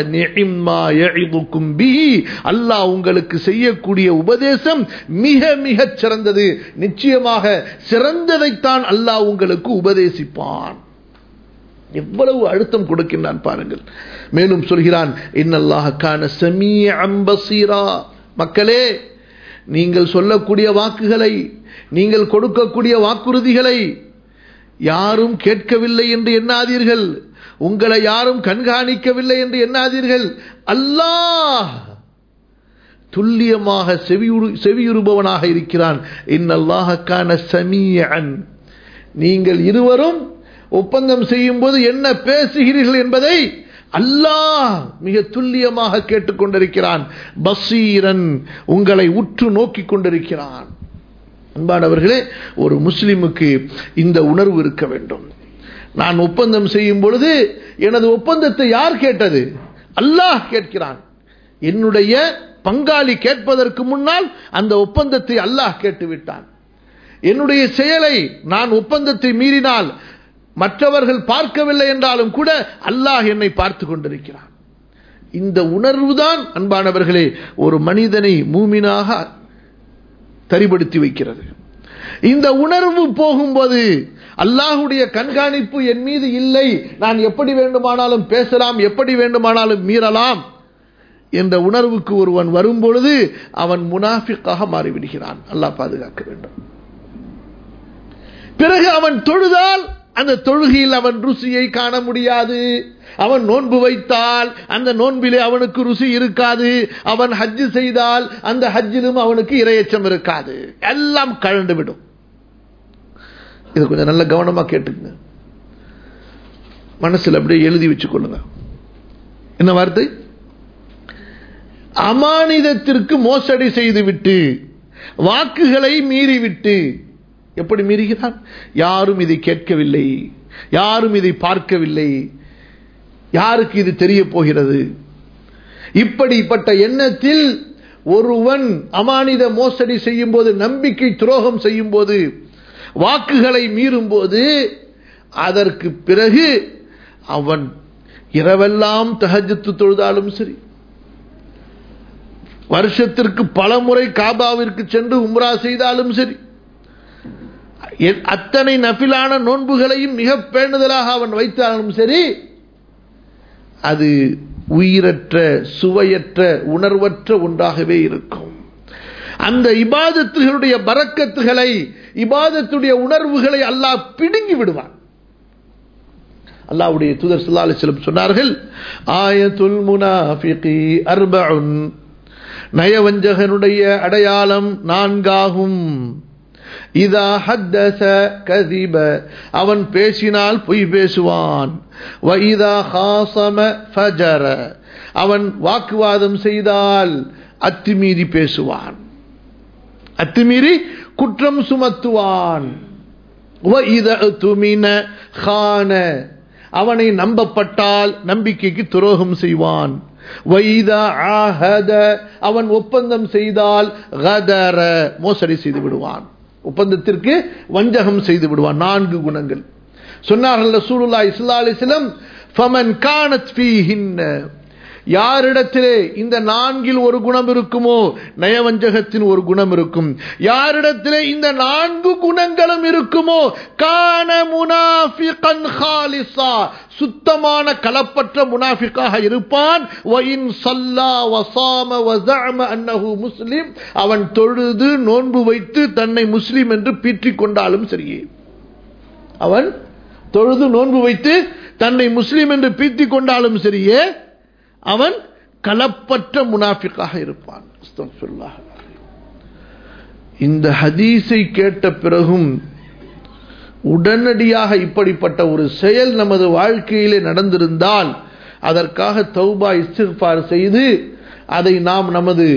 அல்லாஹ் உங்களுக்கு செய்யக்கூடிய உபதேசம் மிக மிக சிறந்தது நிச்சயமாக சிறந்ததைத்தான் அல்லாஹ் உங்களுக்கு உபதேசிப்பான் எவ்வளவு அழுத்தம் கொடுக்கின்றான் பாருங்கள் மேலும் சொல்கிறான் இன்னல்லாக கான சமீ அம்பசீரா மக்களே நீங்கள் சொல்லக்கூடிய வாக்குகளை நீங்கள் கொடுக்கக்கூடிய வாக்குறுதிகளை யாரும் கேட்கவில்லை என்று எண்ணாதீர்கள் உங்களை யாரும் கண்காணிக்கவில்லை என்று எண்ணாதீர்கள் அல்லாஹ் துல்லியமாக செவியுறு செவியுறுபவனாக இருக்கிறான் இன்னல்லாக கான சமீயன் நீங்கள் இருவரும் ஒப்பந்தம் செய்யும் போது என்ன பேசுகிறீர்கள் என்பதை அல்லாஹ் மிக துல்லியமாக கேட்டுக்கொண்டிருக்கிறான் பசீரன் உங்களை உற்று நோக்கி கொண்டிருக்கிறான் அன்பானவர்களே ஒரு முஸ்லிமுக்கு இந்த உணர்வு இருக்க வேண்டும் நான் ஒப்பந்தம் செய்யும் பொழுது எனது ஒப்பந்தத்தை யார் கேட்டது அல்லாஹ் கேட்கிறான் என்னுடைய பங்காளி கேட்பதற்கு முன்னால் அந்த ஒப்பந்தத்தை அல்லாஹ் கேட்டுவிட்டான் என்னுடைய செயலை நான் ஒப்பந்தத்தை மீறினால் மற்றவர்கள் பார்க்கவில்லை என்றாலும் கூட அல்லாஹ் என்னை பார்த்து கொண்டிருக்கிறான் இந்த உணர்வுதான் அன்பானவர்களே ஒரு மனிதனை மூமினாக தரிபடுத்தி வைக்கிறது இந்த உணர்வு போகும்போது அல்லாஹுடைய கண்காணிப்பு என் மீது இல்லை நான் எப்படி வேண்டுமானாலும் பேசலாம் எப்படி வேண்டுமானாலும் மீறலாம் என்ற உணர்வுக்கு ஒருவன் வரும்பொழுது அவன் முனாஃபிக்காக மாறிவிடுகிறான் அல்லாஹ் பாதுகாக்க வேண்டும் பிறகு அவன் தொழுதால் அந்த தொழுகையில் அவன் ருசியை காண முடியாது அவன் நோன்பு வைத்தால் அந்த நோன்பிலே அவனுக்கு ருசி இருக்காது அவன் ஹஜ்ஜு செய்தால் அந்த ஹஜ்ஜிலும் அவனுக்கு இரையச்சம் இருக்காது எல்லாம் கழண்டு விடும் இது கொஞ்சம் நல்ல கவனமா கேட்டுங்க மனசில் அப்படியே எழுதி வச்சுக்கொள்ளுங்க என்ன வார்த்தை அமானிதத்திற்கு மோசடி செய்துவிட்டு வாக்குகளை மீறிவிட்டு எப்படி மீறுகிறான் யாரும் இதை கேட்கவில்லை யாரும் இதை பார்க்கவில்லை யாருக்கு இது தெரிய போகிறது இப்படிப்பட்ட எண்ணத்தில் ஒருவன் அமானித மோசடி செய்யும் போது நம்பிக்கை துரோகம் செய்யும் போது வாக்குகளை மீறும் போது அதற்கு பிறகு அவன் இரவெல்லாம் தகஜத்து தொழுதாலும் சரி வருஷத்திற்கு பல முறை காபாவிற்கு சென்று உம்ரா செய்தாலும் சரி அத்தனை நபிலான நோன்புகளையும் மிக பேணுதலாக அவன் வைத்தாலும் சரி அது உயிரற்ற சுவையற்ற உணர்வற்ற ஒன்றாகவே இருக்கும் அந்த இபாதத்துகளுடைய பறக்கத்துகளை இபாதத்துடைய உணர்வுகளை அல்லாஹ் பிடுங்கி விடுவான் அல்லாவுடைய தூதர் சுல்லா அலிஸ்லம் சொன்னார்கள் ஆயத்துல் முனாஃபிகி அர்பஉன் நயவஞ்சகனுடைய அடையாளம் நான்காகும் இதா ஹத்தச கதிப அவன் பேசினால் பொய் பேசுவான் வைதா ஹாசம ஃபஜர அவன் வாக்குவாதம் செய்தால் அத்துமீறி பேசுவான் அத்துமீறி குற்றம் சுமத்துவான் துமின கான அவனை நம்பப்பட்டால் நம்பிக்கைக்கு துரோகம் செய்வான் வைதா ஆஹத அவன் ஒப்பந்தம் செய்தால் கதர மோசடி செய்து விடுவான் ஒப்பந்தத்திற்கு வஞ்சகம் செய்து விடுவான் நான்கு குணங்கள் சொன்னார்கள் ரசூலுல்லா இஸ்லா அலிஸ்லம் ஃபமன் கானத் ஃபீஹின்ன யாரிடத்திலே இந்த நான்கில் ஒரு குணம் இருக்குமோ நயவஞ்சகத்தின் ஒரு குணம் இருக்கும் யாரிடத்திலே இந்த நான்கு குணங்களும் இருக்குமோ கான முனாஃபிகன் ஹாலிசா சுத்தமான கலப்பற்ற முனாஃபிக்காக இருப்பான் வயின் சல்லா வசாம வஸஅம அன்னஹு முஸ்லிம் அவன் தொழுது நோன்பு வைத்து தன்னை முஸ்லிம் என்று பீற்றிக் கொண்டாலும் சரியே அவன் தொழுது நோன்பு வைத்து தன்னை முஸ்லிம் என்று பீத்திக் கொண்டாலும் சரியே அவன் கலப்பற்ற முனாஃபிக்காக இருப்பான் இந்த ஹதீஸை கேட்ட பிறகும் உடனடியாக இப்படிப்பட்ட ஒரு செயல் நமது வாழ்க்கையிலே நடந்திருந்தால் அதற்காக தௌபா இஸ்திஃபார் செய்து அதை நாம் நமது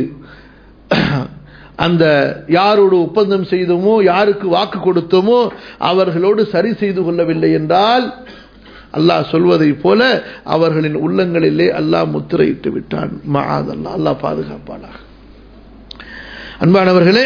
அந்த யாரோடு ஒப்பந்தம் செய்தோமோ யாருக்கு வாக்கு கொடுத்தோமோ அவர்களோடு சரி செய்து கொள்ளவில்லை என்றால் அல்லாஹ் சொல்வதை போல அவர்களின் உள்ளங்களிலே அல்லாஹ் முத்திரையிட்டு விட்டான் மகாதல்லா அல்லாஹ் பாதுகாப்பானாக அன்பானவர்களே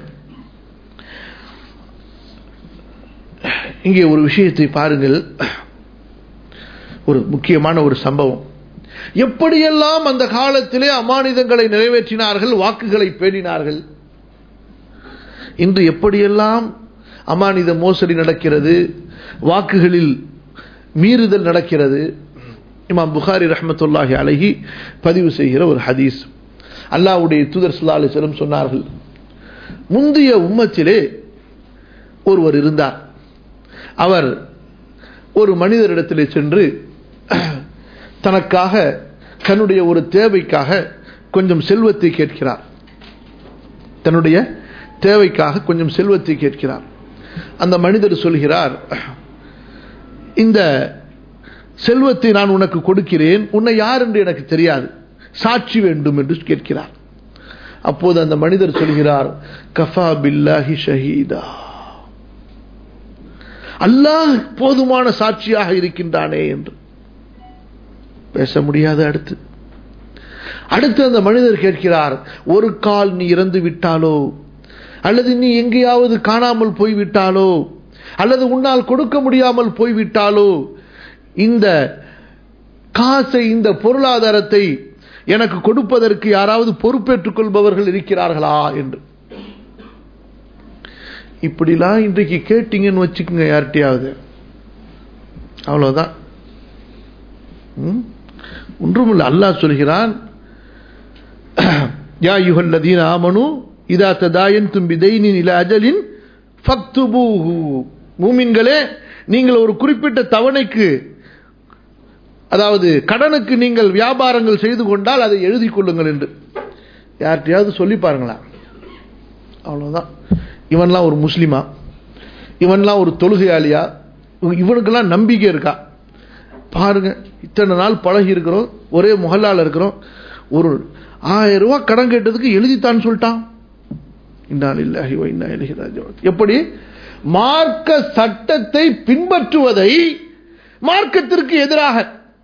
இங்கே ஒரு விஷயத்தை பாருங்கள் ஒரு முக்கியமான ஒரு சம்பவம் எப்படியெல்லாம் அந்த காலத்திலே அமானிதங்களை நிறைவேற்றினார்கள் வாக்குகளை பேணினார்கள் இன்று எப்படியெல்லாம் அமானித மோசடி நடக்கிறது வாக்குகளில் மீறுதல் நடக்கிறது இமாம் புகாரி ரஹமத்துல்லாஹி அழகி பதிவு செய்கிற ஒரு ஹதீஸ் அல்லாவுடைய தூதர் சுல்லா அலிஸ்லம் சொன்னார்கள் முந்தைய உம்மத்திலே ஒருவர் இருந்தார் அவர் ஒரு மனிதரிடத்திலே சென்று தனக்காக தன்னுடைய ஒரு தேவைக்காக கொஞ்சம் செல்வத்தை கேட்கிறார் தன்னுடைய தேவைக்காக கொஞ்சம் செல்வத்தை கேட்கிறார் அந்த மனிதர் சொல்கிறார் இந்த செல்வத்தை நான் உனக்கு கொடுக்கிறேன் உன்னை யார் என்று எனக்கு தெரியாது சாட்சி வேண்டும் என்று கேட்கிறார் அப்போது அந்த மனிதர் சொல்கிறார் கஃபா பில்லாஹி ஷஹீதா அல்லாஹ் போதுமான சாட்சியாக இருக்கின்றானே என்று பேச முடியாது அடுத்து அடுத்து அந்த மனிதர் கேட்கிறார் ஒரு கால் நீ இறந்து விட்டாலோ அல்லது நீ எங்கேயாவது காணாமல் போய்விட்டாலோ அல்லது உன்னால் கொடுக்க முடியாமல் போய்விட்டாலோ இந்த காசை இந்த பொருளாதாரத்தை எனக்கு கொடுப்பதற்கு யாராவது பொறுப்பேற்றுக் கொள்பவர்கள் இருக்கிறார்களா என்று இப்படிலாம் இன்றைக்கு கேட்டீங்கன்னு வச்சுக்கோங்க யார்கிட்டயாவது அவ்வளவுதான் ஒன்றுமில்லை அல்லாஹ் சொல்கிறான் யா யுகல்லதீன் ஆமனு இதா ததாயன் தும்பி தைனின் இல அஜலின் ஃபக்துபூஹு மூமின்களே நீங்கள் ஒரு குறிப்பிட்ட தவணைக்கு அதாவது கடனுக்கு நீங்கள் வியாபாரங்கள் செய்து கொண்டால் அதை எழுதி கொள்ளுங்கள் என்று யார்கிட்டயாவது சொல்லி பாருங்களா அவ்வளோதான் இவன்லாம் ஒரு முஸ்லீமா இவன்லாம் ஒரு தொழுகையாளியா இவனுக்கெல்லாம் நம்பிக்கை இருக்கா பாருங்க இத்தனை நாள் பழகி இருக்கிறோம் ஒரே முகல்லால் இருக்கிறோம் ஒரு ஆயிரம் ரூபாய் கடன் கேட்டதுக்கு எழுதித்தான் சொல்லிட்டான் எப்படி மார்க்க சட்டத்தை பின்பற்றுவதை மார்க்கத்திற்கு எதிராக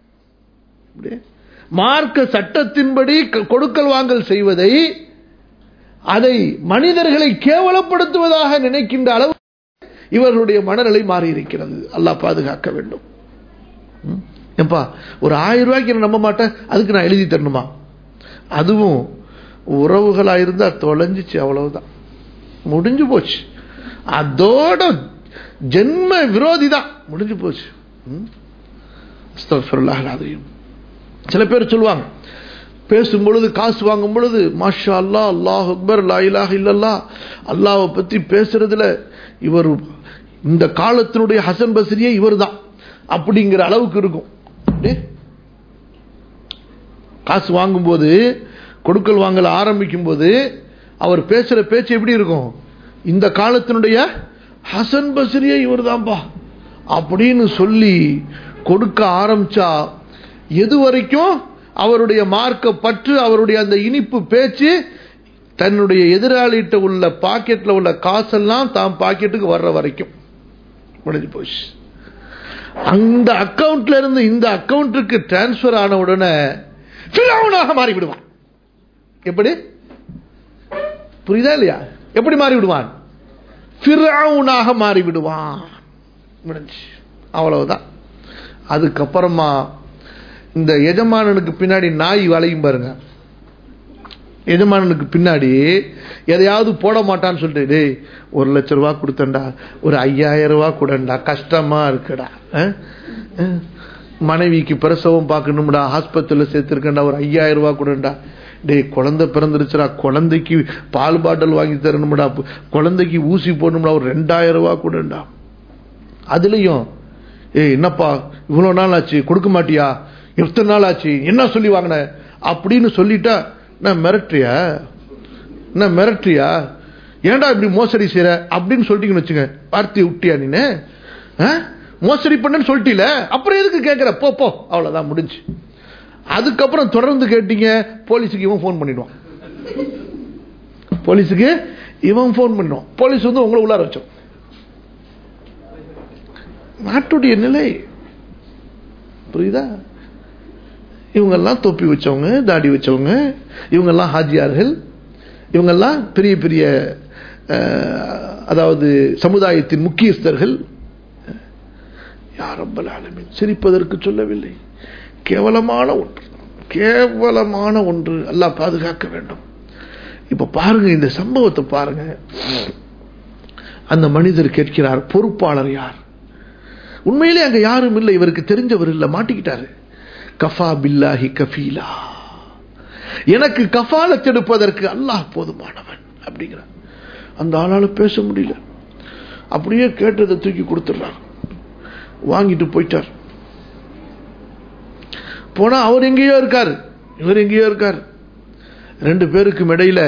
மார்க்க சட்டத்தின்படி கொடுக்கல் வாங்கல் செய்வதை அதை மனிதர்களை கேவலப்படுத்துவதாக நினைக்கின்ற அளவு இவர்களுடைய மனநிலை மாறி இருக்கிறது அல்லாஹ் பாதுகாக்க வேண்டும் ஏப்பா ஒரு ஆயிரம் ரூபாய்க்கு நான் நம்ப மாட்டேன் அதுக்கு நான் எழுதி தரணுமா அதுவும் உறவுகளா இருந்தா தொலைஞ்சிச்சு அவ்வளவுதான் முடிஞ்சு போச்சு அதோட ஜென்ம விரோதி தான் முடிஞ்சு போச்சு அதையும் சில பேர் சொல்லுவாங்க பேசும் பொழுது காசு வாங்கும் பொழுது மாஷா அல்லா அல்லாஹ் அக்பர் லாயிலாக இல்லல்லா அல்லாவை பத்தி பேசுறதுல இவர் இந்த காலத்தினுடைய ஹசன் பஸ்ரியே இவர் தான் அப்படிங்கிற அளவுக்கு இருக்கும் காசு வாங்கும்போது கொடுக்கல் வாங்கல ஆரம்பிக்கும் போது அவர் பேசுற பேச்சு எப்படி இருக்கும் இந்த காலத்தினுடைய ஹசன் பஸ்ரியே இவர் தான்ப்பா அப்படின்னு சொல்லி கொடுக்க ஆரம்பிச்சா எது வரைக்கும் அவருடைய மார்க்க பற்று அவருடைய அந்த இனிப்பு பேச்சு தன்னுடைய எதிராளிகிட்ட உள்ள பாக்கெட்ல உள்ள காசெல்லாம் தான் பாக்கெட்டுக்கு வர்ற வரைக்கும் முடிஞ்சு போச்சு அந்த அக்கவுண்ட்ல இருந்து இந்த அக்கவுண்ட்டுக்கு டிரான்ஸ்பர் ஆன உடனே ஃபிரௌனாக மாறி விடுவான் எப்படி புரியுதா இல்லையா எப்படி மாறி விடுவான் ஃபிரௌனாக மாறி விடுவான் முடிஞ்சு அவ்வளவுதான் அதுக்கப்புறமா இந்த எஜமானனுக்கு பின்னாடி நாய் வளையும் பாருங்க எஜமானனுக்கு பின்னாடி எதையாவது போட மாட்டான்னு சொல்லிட்டு டேய் ஒரு லட்ச ரூபா கொடுத்தண்டா ஒரு ஐயாயிரம் ரூபா கூடண்டா கஷ்டமா இருக்குடா அஹ்? அஹ். மனைவிக்கு பிரசவம் பார்க்கணும்டா ஆஸ்பத்திரியில் சேர்த்துருக்கேன்டா ஒரு ஐயாயிரம் ரூபா கூடண்டா டேய் குழந்தை பிறந்துருச்சுடா குழந்தைக்கு பால் பாட்டில் வாங்கி தரணும்டா குழந்தைக்கு ஊசி போடணும்டா ஒரு ரெண்டாயிரம் ரூபா கூடண்டா அதுலயும் ஏய் என்னப்பா இவ்வளவு நாள் ஆச்சு கொடுக்க மாட்டியா எத்தனை நாள் ஆச்சு என்ன சொல்லி வாங்கின அப்படின்னு சொல்லிட்டா நான் மிரட்டுறியா என்ன மிரட்டுறியா ஏன்டா இப்படி மோசடி செய்யற அப்படின்னு சொல்லிட்டீங்கன்னு வச்சுங்க வார்த்தையை விட்டியா நீனு ஆ? மோசடி பண்ணன்னு சொல்லிட்டீல அப்புறம் எதுக்கு கேட்கிற போ போ அவ்வளவுதான் முடிஞ்சு அதுக்கப்புறம் தொடர்ந்து கேட்டீங்க போலீஸுக்கு இவன் ஃபோன் பண்ணிடுவான் போலீஸுக்கு இவன் ஃபோன் பண்ணிடுவான் போலீஸ் வந்து உங்களை உள்ளார வச்சோம் நாட்டுடைய நிலை புரியுதா இவங்கெல்லாம் தொப்பி வச்சவங்க தாடி வச்சவங்க இவங்கெல்லாம் ஹாஜியார்கள் இவங்கெல்லாம் பெரிய பெரிய அஹ், அதாவது சமுதாயத்தின் முக்கியஸ்தர்கள் யாரம்பல் ஆலமின் சிரிப்பதற்கு சொல்லவில்லை கேவலமான ஒன்று கேவலமான ஒன்று அல்லாஹ் பாதுகாக்க வேண்டும் இப்ப பாருங்க இந்த சம்பவத்தை பாருங்க அந்த மனிதர் கேட்கிறார் பொறுப்பாளர் யார் உண்மையிலே அங்க யாரும் இல்லை இவருக்கு தெரிஞ்சவர் இல்ல மாட்டிக்கிட்டாரு கஃபா பில்லாஹி கஃபீலா எனக்கு கஃபாலத் எடுப்பதற்கு அல்லாஹ் போதுமானவன் அப்படிங்கிறார் அந்த ஆளால பேச முடியல அப்படியே கேட்டதை தூக்கி கொடுத்துடுறார் வாங்கிட்டு போயிட்டார் போனா அவர் எங்கேயோ இருக்கார் இவர் எங்கேயோ இருக்கார் ரெண்டு பேருக்கும் இடையில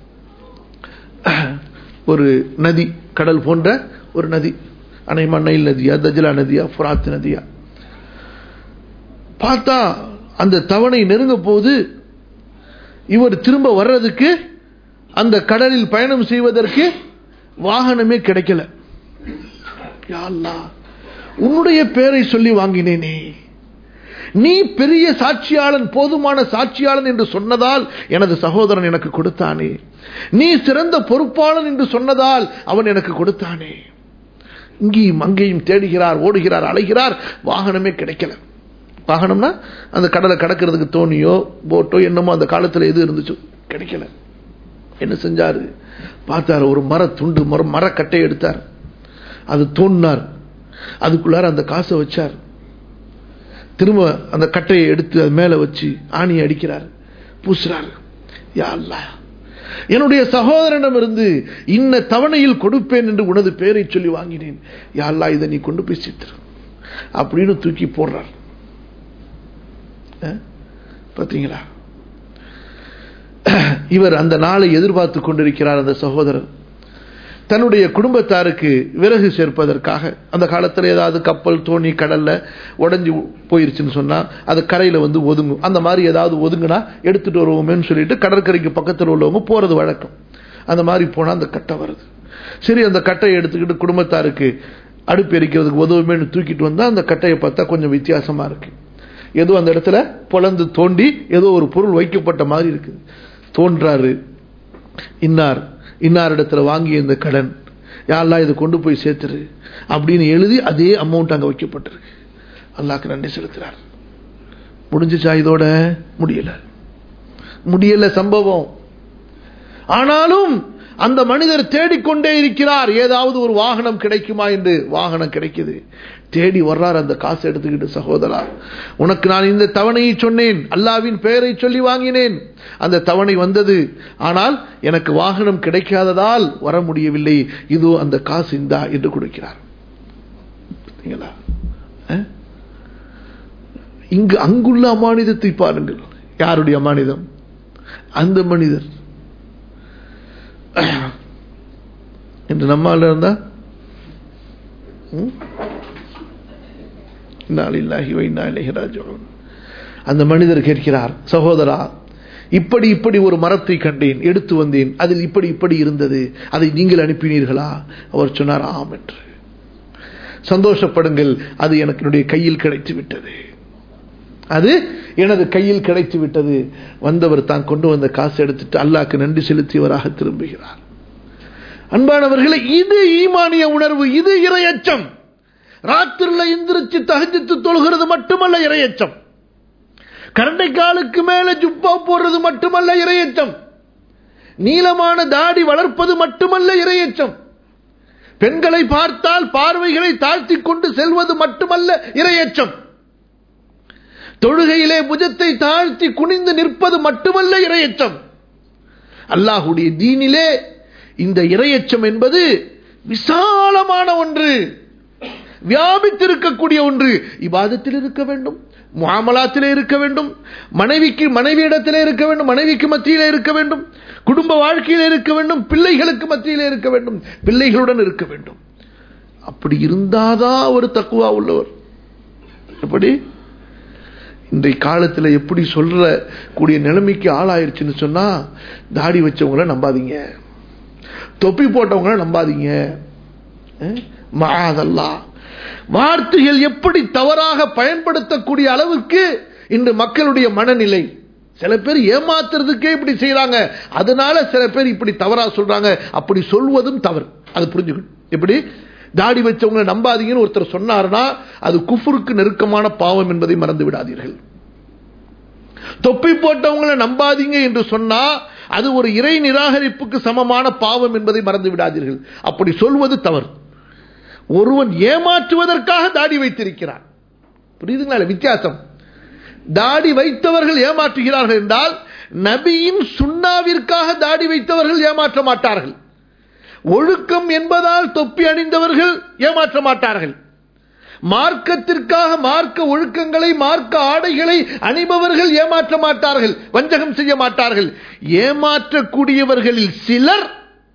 ஒரு நதி கடல் போன்ற ஒரு நதி அனைமா நைல் நதியா தஜ்லா நதியா ஃபுராத் நதியா பார்த்தா அந்த தவணை நெருங்க போது இவர் திரும்ப வர்றதுக்கு அந்த கடலில் பயணம் செய்வதற்கு வாகனமே கிடைக்கல யா அல்லாஹ், உன்னுடைய பேரை சொல்லி வாங்கினேனே நீ பெரிய சாட்சியாளன் போதுமான சாட்சியாளன் என்று சொன்னதால் எனது சகோதரன் எனக்கு கொடுத்தானே நீ சிறந்த பொறுப்பாளன் என்று சொன்னதால் அவன் எனக்கு கொடுத்தானே இங்கேயும் அங்கேயும் தேடுகிறார் ஓடுகிறார் அலைகிறார் வாகனமே கிடைக்கல வாகனம்னா அந்த கடலை கடக்கிறதுக்கு தோணியோ போட்டோ என்னமோ அந்த காலத்துல எது இருந்துச்சோ கிடைக்கல என்ன செஞ்சாரு பார்த்தாரு ஒரு மர துண்டு மர மரக்கட்டை எடுத்தார் அது தோண்டினார் அதுக்குள்ளார அந்த காசை வச்சார் திரும்ப அந்த கட்டையை எடுத்து அது மேல வச்சு ஆணி அடிக்கிறார் பூசுறாரு யா அல்லாஹ் என்னுடைய சகோதரனிடம் இருந்து இன்ன தவணையில் கொடுப்பேன் என்று உனது பெயரை சொல்லி வாங்கினேன் யா அல்லாஹ் இதை நீ கொண்டு போய் சேர்த்துரு அப்படின்னு தூக்கி போடுறார் அஹ்? பாத்தீங்களா இவர் அந்த நாளை எதிர்பார்த்து கொண்டிருக்கிறார் அந்த சகோதரர் தன்னுடைய குடும்பத்தாருக்கு விறகு சேர்ப்பதற்காக அந்த காலத்துல ஏதாவது கப்பல் தோணி கடல்ல உடைஞ்சு போயிருச்சுன்னு சொன்னா அது கரையில வந்து ஒதுங்கும் அந்த மாதிரி ஏதாவது ஒதுங்குனா எடுத்துட்டு வருவோமேன்னு சொல்லிட்டு கடற்கரைக்கு பக்கத்தில் உள்ளவங்க போறது வழக்கம் அந்த மாதிரி போனா அந்த கட்டை வருது சரி அந்த கட்டையை எடுத்துக்கிட்டு குடும்பத்தாருக்கு அடுப்பு எரிக்கிறதுக்கு உதவுமேன்னு தூக்கிட்டு வந்தா அந்த கட்டையை பார்த்தா கொஞ்சம் வித்தியாசமா இருக்கு ஏதோ அந்த இடத்துல பொளந்து தோண்டி ஏதோ ஒரு பொருள் வைக்கப்பட்ட மாதிரி இருக்குது தோன்றாரு இன்னார் இன்னார் இடத்துல வாங்கிய இந்த கடன் யாரெல்லாம் இதை கொண்டு போய் சேர்த்துரு அப்படின்னு எழுதி அதே அமௌண்ட் அங்க வைக்கப்பட்டிருக்கு அல்லாஹ்க்கு நன்றி செலுத்துறார் முடிஞ்சுச்சா இதோட முடியல முடியல சம்பவம் ஆனாலும் அந்த மனிதர் தேடிக்கொண்டே இருக்கிறார் ஏதாவது ஒரு வாகனம் கிடைக்குமா என்று வாகனம் கிடைக்குது தேடி வர்றார் அந்த காசு எடுத்துக்கிட்டு சகோதரா உனக்கு நான் இந்த தவணையை சொன்னேன் அல்லாவின் பெயரை சொல்லி வாங்கினேன் அந்த தவணை வந்தது ஆனால் எனக்கு வாகனம் கிடைக்காததால் வர முடியவில்லை இதோ அந்த காசு இந்தா என்று கொடுக்கிறார் பார்த்தீங்களா? அஹ்? இங்கு அங்குள்ள அமானிதத்தை பாருங்கள் யாருடைய அமானிதம் அந்த மனிதர் என்று நம்மால இருந்தா ம்? இன்னா லில்லாஹி வ இன்னா இலைஹி ராஜிஊன். அந்த மனிதர் கேட்கிறார் சகோதரா இப்படி இப்படி ஒரு மரத்தை கண்டேன் எடுத்து வந்தேன் அதில் இப்படி இப்படி இருந்தது அதை நீங்கள் அனுப்பினீர்களா அவர் சொன்னார் ஆம் என்று சந்தோஷப்படுங்கள் அது எனக்கு என்னுடைய கையில் கிடைத்து விட்டது அது எனது கையில் கிடைத்து விட்டது வந்தவர் தான் கொண்டு வந்த காசு எடுத்துட்டு அல்லாக்கு நன்றி செலுத்தியவராக திரும்புகிறார் அன்பானவர்களே இது ஈமானிய உணர்வு இது இரையச்சம் ராத்திரில எந்திரிச்சு தகஜத்து தொழுகிறது மட்டுமல்ல இரையச்சம் கரண்டை காலுக்கு மேல ஜுப்பா போடுறது மட்டுமல்ல இரையச்சம் நீளமான தாடி வளர்ப்பது மட்டுமல்ல இரையச்சம் பெண்களை பார்த்தால் பார்வைகளை தாழ்த்தி கொண்டு செல்வது மட்டுமல்ல இரையச்சம் தொழுகையிலே புஜத்தை தாழ்த்தி குனிந்து நிற்பது மட்டுமல்ல இரையச்சம் அல்லாஹுடைய தீனிலே இந்த இரையச்சம் என்பது விசாலமான ஒன்று வியாபித்திருக்கக்கூடிய ஒன்று இபாதத்தில் இருக்க வேண்டும் முகாமலாத்திலே இருக்க வேண்டும் மனைவிக்கு மனைவியிடத்திலே இருக்க வேண்டும் மனைவிக்கு மத்தியிலே இருக்க வேண்டும் குடும்ப வாழ்க்கையிலே இருக்க வேண்டும் பிள்ளைகளுக்கு மத்தியிலே இருக்க வேண்டும் பிள்ளைகளுடன் இருக்க வேண்டும் அப்படி இருந்தாதான் ஒரு தக்குவா உள்ளவர் எப்படி இன்றைய காலத்தில் எப்படி சொல்ற கூடிய நிலைமைக்கு ஆளாயிருச்சுன்னு சொன்னா தாடி வச்சவங்கள நம்பாதீங்க தொப்பி போட்டவங்கள நம்பாதீங்க மாதல்லா வார்த்தைகள் எப்படி தவறாக பயன்படுத்தக்கூடிய அளவுக்கு இன்று மக்களுடைய மனநிலை சில பேர் ஏமாத்துறதுக்கே இப்படி செய்யறாங்க அதனால சில பேர் இப்படி தவறா சொல்றாங்க அப்படி சொல்வதும் தவறு அது புரிஞ்சுக்கணும் எப்படி தாடி வச்சவங்களை நம்பாதீங்கன்னு ஒருத்தர் சொன்னார்னா அது குஃபுருக்கு நெருக்கமான பாவம் என்பதை மறந்து விடாதீர்கள் தொப்பி போட்டவங்களை நம்பாதீங்க என்று சொன்னா அது ஒரு இறை நிராகரிப்புக்கு சமமான பாவம் என்பதை மறந்து விடாதீர்கள் அப்படி சொல்வது தவறு ஒருவன் ஏமாற்றுவதற்காக தாடி வைத்திருக்கிறான் புரியுதுங்களா வித்தியாசம் தாடி வைத்தவர்கள் ஏமாற்றுகிறார்கள் என்றால் நபியின் சுண்ணாவிற்காக தாடி வைத்தவர்கள் ஏமாற்ற மாட்டார்கள் ஒழுக்கம் என்பதால் தொப்பி அணிந்தவர்கள் ஏமாற்ற மாட்டார்கள் மார்க்கத்திற்காக மார்க்க ஒழுக்கங்களை மார்க்க ஆடைகளை அணிபவர்கள் ஏமாற்ற மாட்டார்கள் வஞ்சகம் செய்ய மாட்டார்கள் ஏமாற்றக்கூடியவர்களில் சிலர்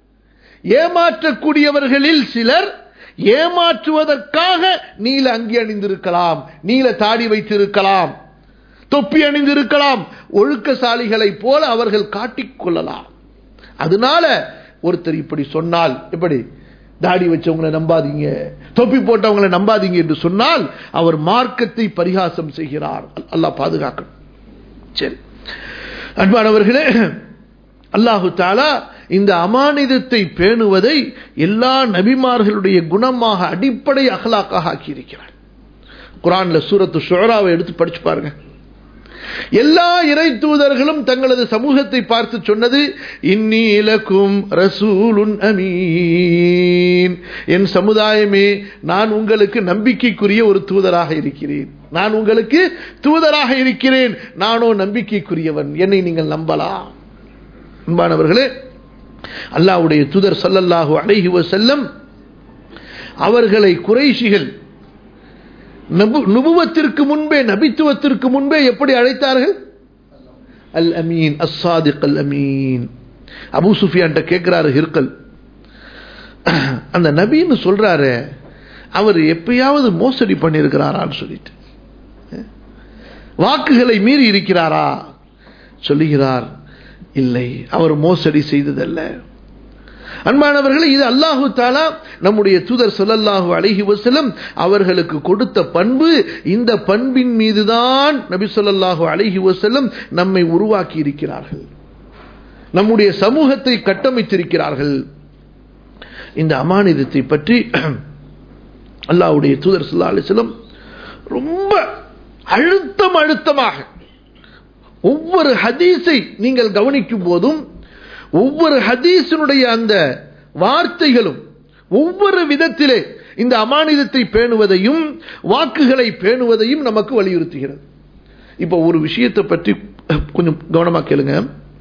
ஏமாற்றக்கூடியவர்களில் சிலர் ஏமாற்றுவதற்காக நீல அங்கி அணிந்திருக்கலாம் நீல தாடி வைத்திருக்கலாம் தொப்பி அணிந்திருக்கலாம் ஒழுக்கசாலிகளை போல அவர்கள் காட்டிக்கொள்ளலாம் அதனால ஒருத்தர் இப்படி சொன்னால் எப்படி தாடி வச்சவங்களை நம்பாதீங்க தொப்பி போட்டவங்களை நம்பாதீங்க என்று சொன்னால் அவர் மார்க்கத்தை பரிகாசம் செய்கிறார் அல்லாஹ் பாதுகாக்கணும் சரி அன்பானவர்களே அல்லாஹு தாலா இந்த அமானிதத்தை பேணுவதை எல்லா நபிமார்களுடைய குணமாக அடிப்படை அகலாக்காக ஆக்கியிருக்கிறார் குரான்ல சூரத்து ஷோராவை எடுத்து படிச்சு பாருங்க எல்லா இறை தூதர்களும் தங்களது சமூகத்தை பார்த்து சொன்னது இன்னீலக்கும் ரசூலுன் அமீன் என் சமுதாயமே நான் உங்களுக்கு நம்பிக்கைக்குரிய ஒரு தூதராக இருக்கிறேன் நான் உங்களுக்கு தூதராக இருக்கிறேன் நானோ நம்பிக்கைக்குரியவன் என்னை நீங்கள் நம்பலாம் அன்பானவர்களே அல்லாவுடைய தூதர் சல்லல்லாஹு அலைஹி வசல்லம் அவர்களை குறைஷிகள் நுபுவத்திற்கு முன்பே நபித்துவத்திற்கு முன்பே எப்படி அழைத்தார்கள் அல் அமீன் அசாதிக் அல் அமீன் அபு சுஃபியான்ட்ட கேட்கிறாரு ஹிர்கல் அந்த நபின்னு சொல்றாரு அவர் எப்பயாவது மோசடி பண்ணியிருக்கிறாரான்னு சொல்லிட்டு வாக்குகளை மீறி இருக்கிறாரா சொல்லுகிறார் இல்லை அவர் மோசடி செய்ததல்ல அன்பானவர்களே இது அல்லாஹு தாலா நம்முடைய தூதர் சொல்லல்லாஹு அழகி வசலம் அவர்களுக்கு கொடுத்த பண்பு இந்த பண்பின் மீதுதான் நபி சொல்லாஹு அழகி வசலம் நம்மை உருவாக்கி இருக்கிறார்கள் நம்முடைய சமூகத்தை கட்டமைத்திருக்கிறார்கள் இந்த அமானிதத்தை பற்றி அல்லாஹுடைய தூதர் சொல்லா அலிஸ்லம் ரொம்ப அழுத்தம் அழுத்தமாக ஒவ்வொரு ஹதீஸை நீங்கள் கவனிக்கும் போதும் ஒவ்வொரு ஹதீஸினுடைய அந்த வார்த்தைகளும் ஒவ்வொரு விதத்திலே இந்த அமானிதத்தை பேணுவதையும் வாக்குகளை பேணுவதையும் நமக்கு வலியுறுத்துகிறது இப்போ ஒரு விஷயத்தை பற்றி கொஞ்சம் கவனமா கேளுங்க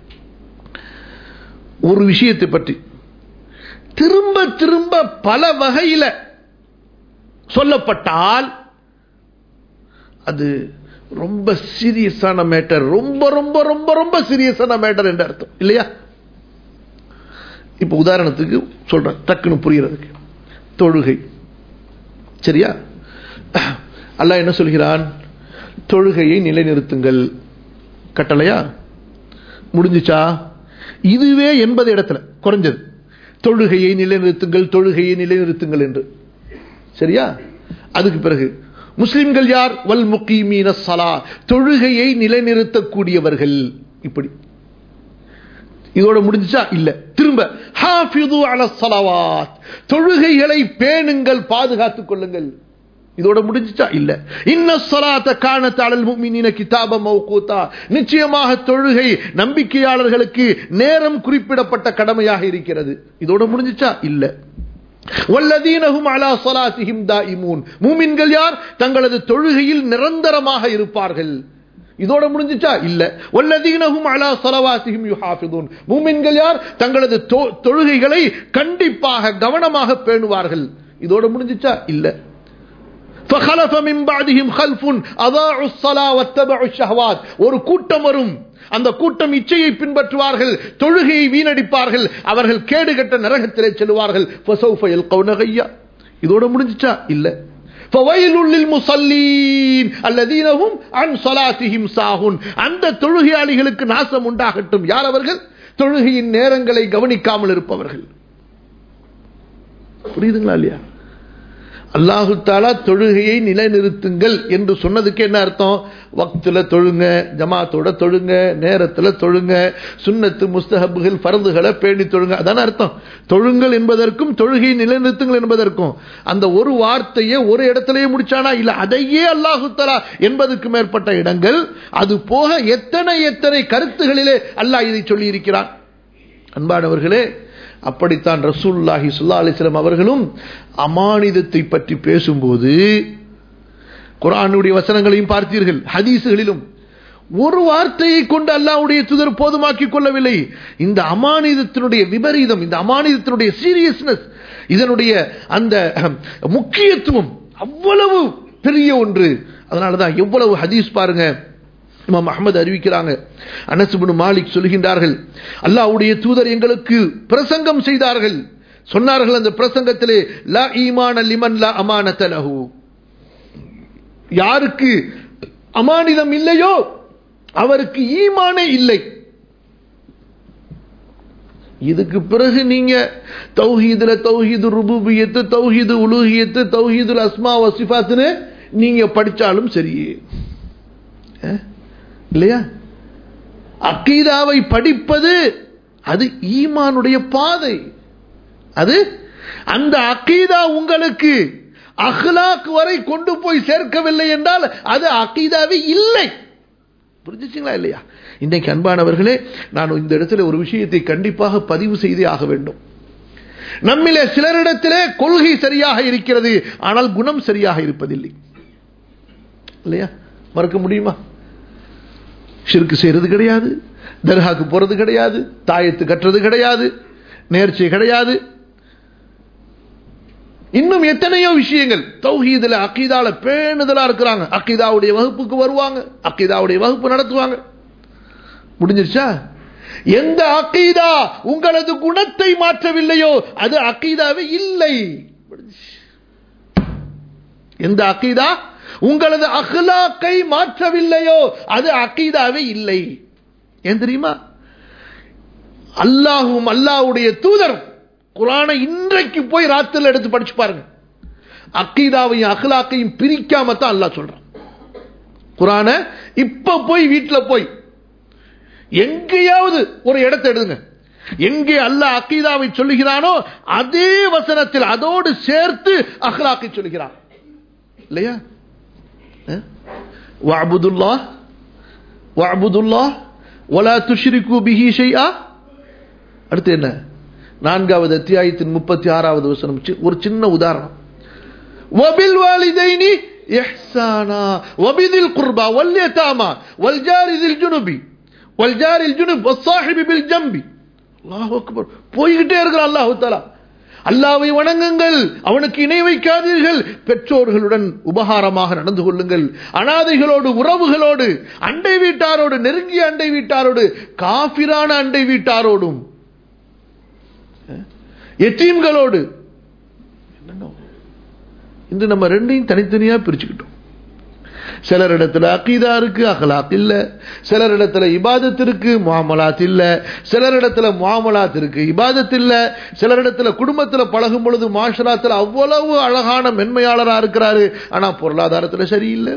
ஒரு விஷயத்தை பற்றி திரும்ப திரும்ப பல வகையில சொல்லப்பட்டால் அது ரொம்ப சீரியஸான மேட்டர் ரொம்ப ரொம்ப ரொம்ப ரொம்ப சீரியஸான மேட்டர் என்று அர்த்தம் இல்லையா இப்ப உதாரணத்துக்கு சொல்றேன் டக்குன்னு புரியறதுக்கு தொழுகை சரியா அல்லாஹ் என்ன சொல்கிறான் தொழுகையை நிலைநிறுத்துங்கள் கட்டளையா முடிஞ்சுச்சா இதுவே எண்பது இடத்துல குறைஞ்சது தொழுகையை நிலைநிறுத்துங்கள் தொழுகையை நிலைநிறுத்துங்கள் என்று சரியா அதுக்கு பிறகு முஸ்லிம்கள் யார் வல் முக்கீமீன சலா தொழுகையை நிலைநிறுத்தக்கூடியவர்கள் இப்படி இதோட முடிஞ்சுச்சா இல்ல திரும்ப ஹாஃபிது அல ஸலவாத் தொழுகைகளை பேணுங்கள் பாதுகாத்துக் கொள்ளுங்கள் இதோட முடிஞ்சுச்சா இல்ல இன்ன ஸலாத்த கானத் அலல் முஃமினீன கிதாபம் மௌகூதா நிச்சயமாக தொழுகை நம்பிக்கையாளர்களுக்கு நேரம் குறிப்பிடப்பட்ட கடமையாக இருக்கிறது இதோட முடிஞ்சுச்சா இல்ல வல்லதீனஹும் அலா ஸலாத்திஹிம் தாயிமூன் மூமின்கள் யார் தங்களது தொழுகையில் நிரந்தரமாக இருப்பார்கள் இதோட முடிஞ்சுச்சா இல்ல வல்லதீனஹும் அலா ஸலவாத்திஹிம் யுஹாஃபிதூன் மூமின்கள் யார் தங்களது தொ- தொழுகைகளை கண்டிப்பாக கவனமாக பேணுவார்கள் இதோட முடிஞ்சுச்சா இல்ல فخلف من بعدهم خلف اضاعوا الصلاه واتبعوا الشهوات ஒரு கூட்டம் வரும் அந்த கூட்டம் இச்சையை பின்பற்றுவார்கள் தொழுகையை வீணடிப்பார்கள் அவர்கள் கேடுகட்ட நரகத்திலே செல்வார்கள் فسوف يلقون غيا இதோட முடிஞ்சுச்சா இல்ல فويل للمصلين الذين هم عن صلاتهم ساهون அந்த தொழுகையாளிகளுக்கு நாசம் உண்டாகட்டும் யார் அவர்கள் தொழுகையின் நேரங்களை கவனிக்காமல் இருப்பவர்கள் புரியுதுங்களா இல்லையா அல்லாஹு தாலா தொழுகையை நிலைநிறுத்துங்கள் என்று சொன்னதுக்கு என்ன அர்த்தம் வக்துல தொழுங்க ஜமாத்தோட தொழுங்க நேரத்துல தொழுங்க சுன்னத்து முஸ்தஹபுகள் ஃபர்துகளை பேணி தொழுங்க அதான அர்த்தம் தொழுங்கள் என்பதற்கும் தொழுகையை நிலைநிறுத்துங்கள் என்பதற்கும் அந்த ஒரு வார்த்தையை ஒரு இடத்திலேயே முடிச்சானா இல்ல அதையே அல்லாஹு தாலா என்பதுக்கு மேற்பட்ட இடங்கள் அது போக எத்தனை எத்தனை கருத்துகளிலே அல்லாஹ் இதை சொல்லி இருக்கிறான் அன்பானவர்களே அப்படித்தான் ரசூலுல்லாஹி ஸல்லல்லாஹு அலைஹி வஸல்லம் அவர்களும் அமானிதத்தை பற்றி பேசும்போது குர்ஆனுடைய வசனங்களையும் பார்த்தீர்கள் ஹதீஸுகளிலும் ஒரு வார்த்தையை கொண்டு அல்லாஹ்வுடைய தூதர் போதுமாக்கிக் கொள்ளவில்லை இந்த அமானிதத்தினுடைய விபரீதம் இந்த அமானிதத்தினுடைய சீரியஸ்னஸ் இதனுடைய அந்த அஹ், முக்கியத்துவம் அவ்வளவு பெரிய ஒன்று அதனாலதான் எவ்வளவு ஹதீஸ் பாருங்க இமாம் அஹ்மது அறிவிக்கிறாங்க அனஸ் இப்னு மாலிக் சொல்கின்றார்கள் அல்லாஹ்வுடைய தூதர் எங்களுக்கு பிரசங்கம் செய்தார்கள் சொன்னார்கள் அந்த பிரசங்கத்திலே லா ஈமான லிமன் லா அமானத லஹு யாருக்கு அமானிதம் இல்லையோ அவருக்கு ஈமானே இல்லை இதுக்கு பிறகு நீங்க தௌஹீதுல தௌஹீது ருபூபியத்து தௌஹீது உலூஹியத்து தௌஹீதுல் அஸ்மா வசிஃபாத்துன்னு நீங்க படிச்சாலும் சரியே அஹ்? இல்லையா அக்கீதாவை படிப்பது அது ஈமானுடைய பாதை அது அந்த அக்கீதா உங்களுக்கு அஹ்லாக் வரை கொண்டு போய் சேர்க்கவில்லை என்றால் அது அக்கீதாவே இல்லை புரிஞ்சுச்சிங்களா இல்லையா இன்னைக்கு அன்பானவர்களே நான் இந்த இடத்துல ஒரு விஷயத்தை கண்டிப்பாக பதிவு செய்தே ஆக வேண்டும் நம்மிலே சிலரிடத்திலே கொள்கை சரியாக இருக்கிறது ஆனால் குணம் சரியாக இருப்பதில்லை இல்லையா மறக்க முடியுமா ஷிர்கு செய்யறது கிடையாது தர்காக்கு போறது கிடையாது தாயத்து கட்டுறது கிடையாது நேர்ச்சி கிடையாது இன்னும் எத்தனையோ விஷயங்கள் தௌஹீதுல அக்கீதால பேணுதலா இருக்கிறாங்க அக்கீதாவுடைய வகுப்புக்கு வருவாங்க அக்கீதாவுடைய வகுப்பு நடத்துவாங்க முடிஞ்சிருச்சா எந்த அக்கீதா உங்களது குணத்தை மாற்றவில்லையோ அது அக்கீதாவே இல்லை முடிஞ்சுச்சு. எந்த அக்கீதா உங்களது அஹ்லாக்கை மாற்றவில்லையோ அது அக்கீதாவே இல்லை ஏன் தெரியுமா அல்லாஹும் அல்லாஹ்வுடைய தூதர் குரானை இன்றைக்கு போய் ராத்திரில எடுத்து படிச்சு பாருங்க அக்கீதாவையும் அஹ்லாக்கையும் பிரிக்காம தான் அல்லாஹ் சொல்றான் குரானை இப்ப போய் வீட்டுல போய் எங்கேயாவது ஒரு இடத்தை எடுங்க எங்கே அல்லாஹ் அக்கீதாவை சொல்லுகிறானோ அதே வசனத்தில் அதோடு சேர்த்து அஹ்லாக்கை சொல்லுகிறான் இல்லையா வஅபுதுல்லா வஅபுதுல்லா வலா துஷ்ரிகு பிஹி ஷைஆ அடுத்து என்ன நான்காவது அத்தியாயத்தின் முப்பத்தி ஆறாவது வசனம் சி- ஒரு சின்ன உதாரணம் வபில் வாலிதைனி இஹ்சானா வபிதில் குர்பா வல் யதாமா வல் ஜாரி தில் ஜுனுபி வல் ஜாரி ஜுனுப் வஸ்ஸாஹிபி பில் ஜம்பி அல்லாஹ் அக்பர் போய்கிட்டே இருக்கிறான் அல்லாஹ் தஆலா அல்லாவை வணங்குங்கள் அவனுக்கு இணை வைக்காதீர்கள் பெற்றோர்களுடன் உபகாரமாக நடந்து கொள்ளுங்கள் அனாதைகளோடு உறவுகளோடு அண்டை வீட்டாரோடு நெருங்கிய அண்டை வீட்டாரோடு காபிரான அண்டை வீட்டாரோடும் எத்தீம்களோடு என்னங்க இன்று நம்ம ரெண்டையும் தனித்தனியா பிரிச்சுக்கிட்டோம் சிலர் இடத்துல அகீதா இருக்கு அகலாக் இல்ல சிலர் இடத்துல இபாதத் இருக்கு முஆமலாத் இல்ல சிலர் இடத்துல முஆமலாத் இருக்கு இபாதத் இல்ல சிலர் இடத்துல குடும்பத்துல பழகும் பொழுது மாஷராத்துல அவ்வளவு அழகான மென்மையாளரா இருக்கிறாரு ஆனா பொருளாதாரத்துல சரியில்லை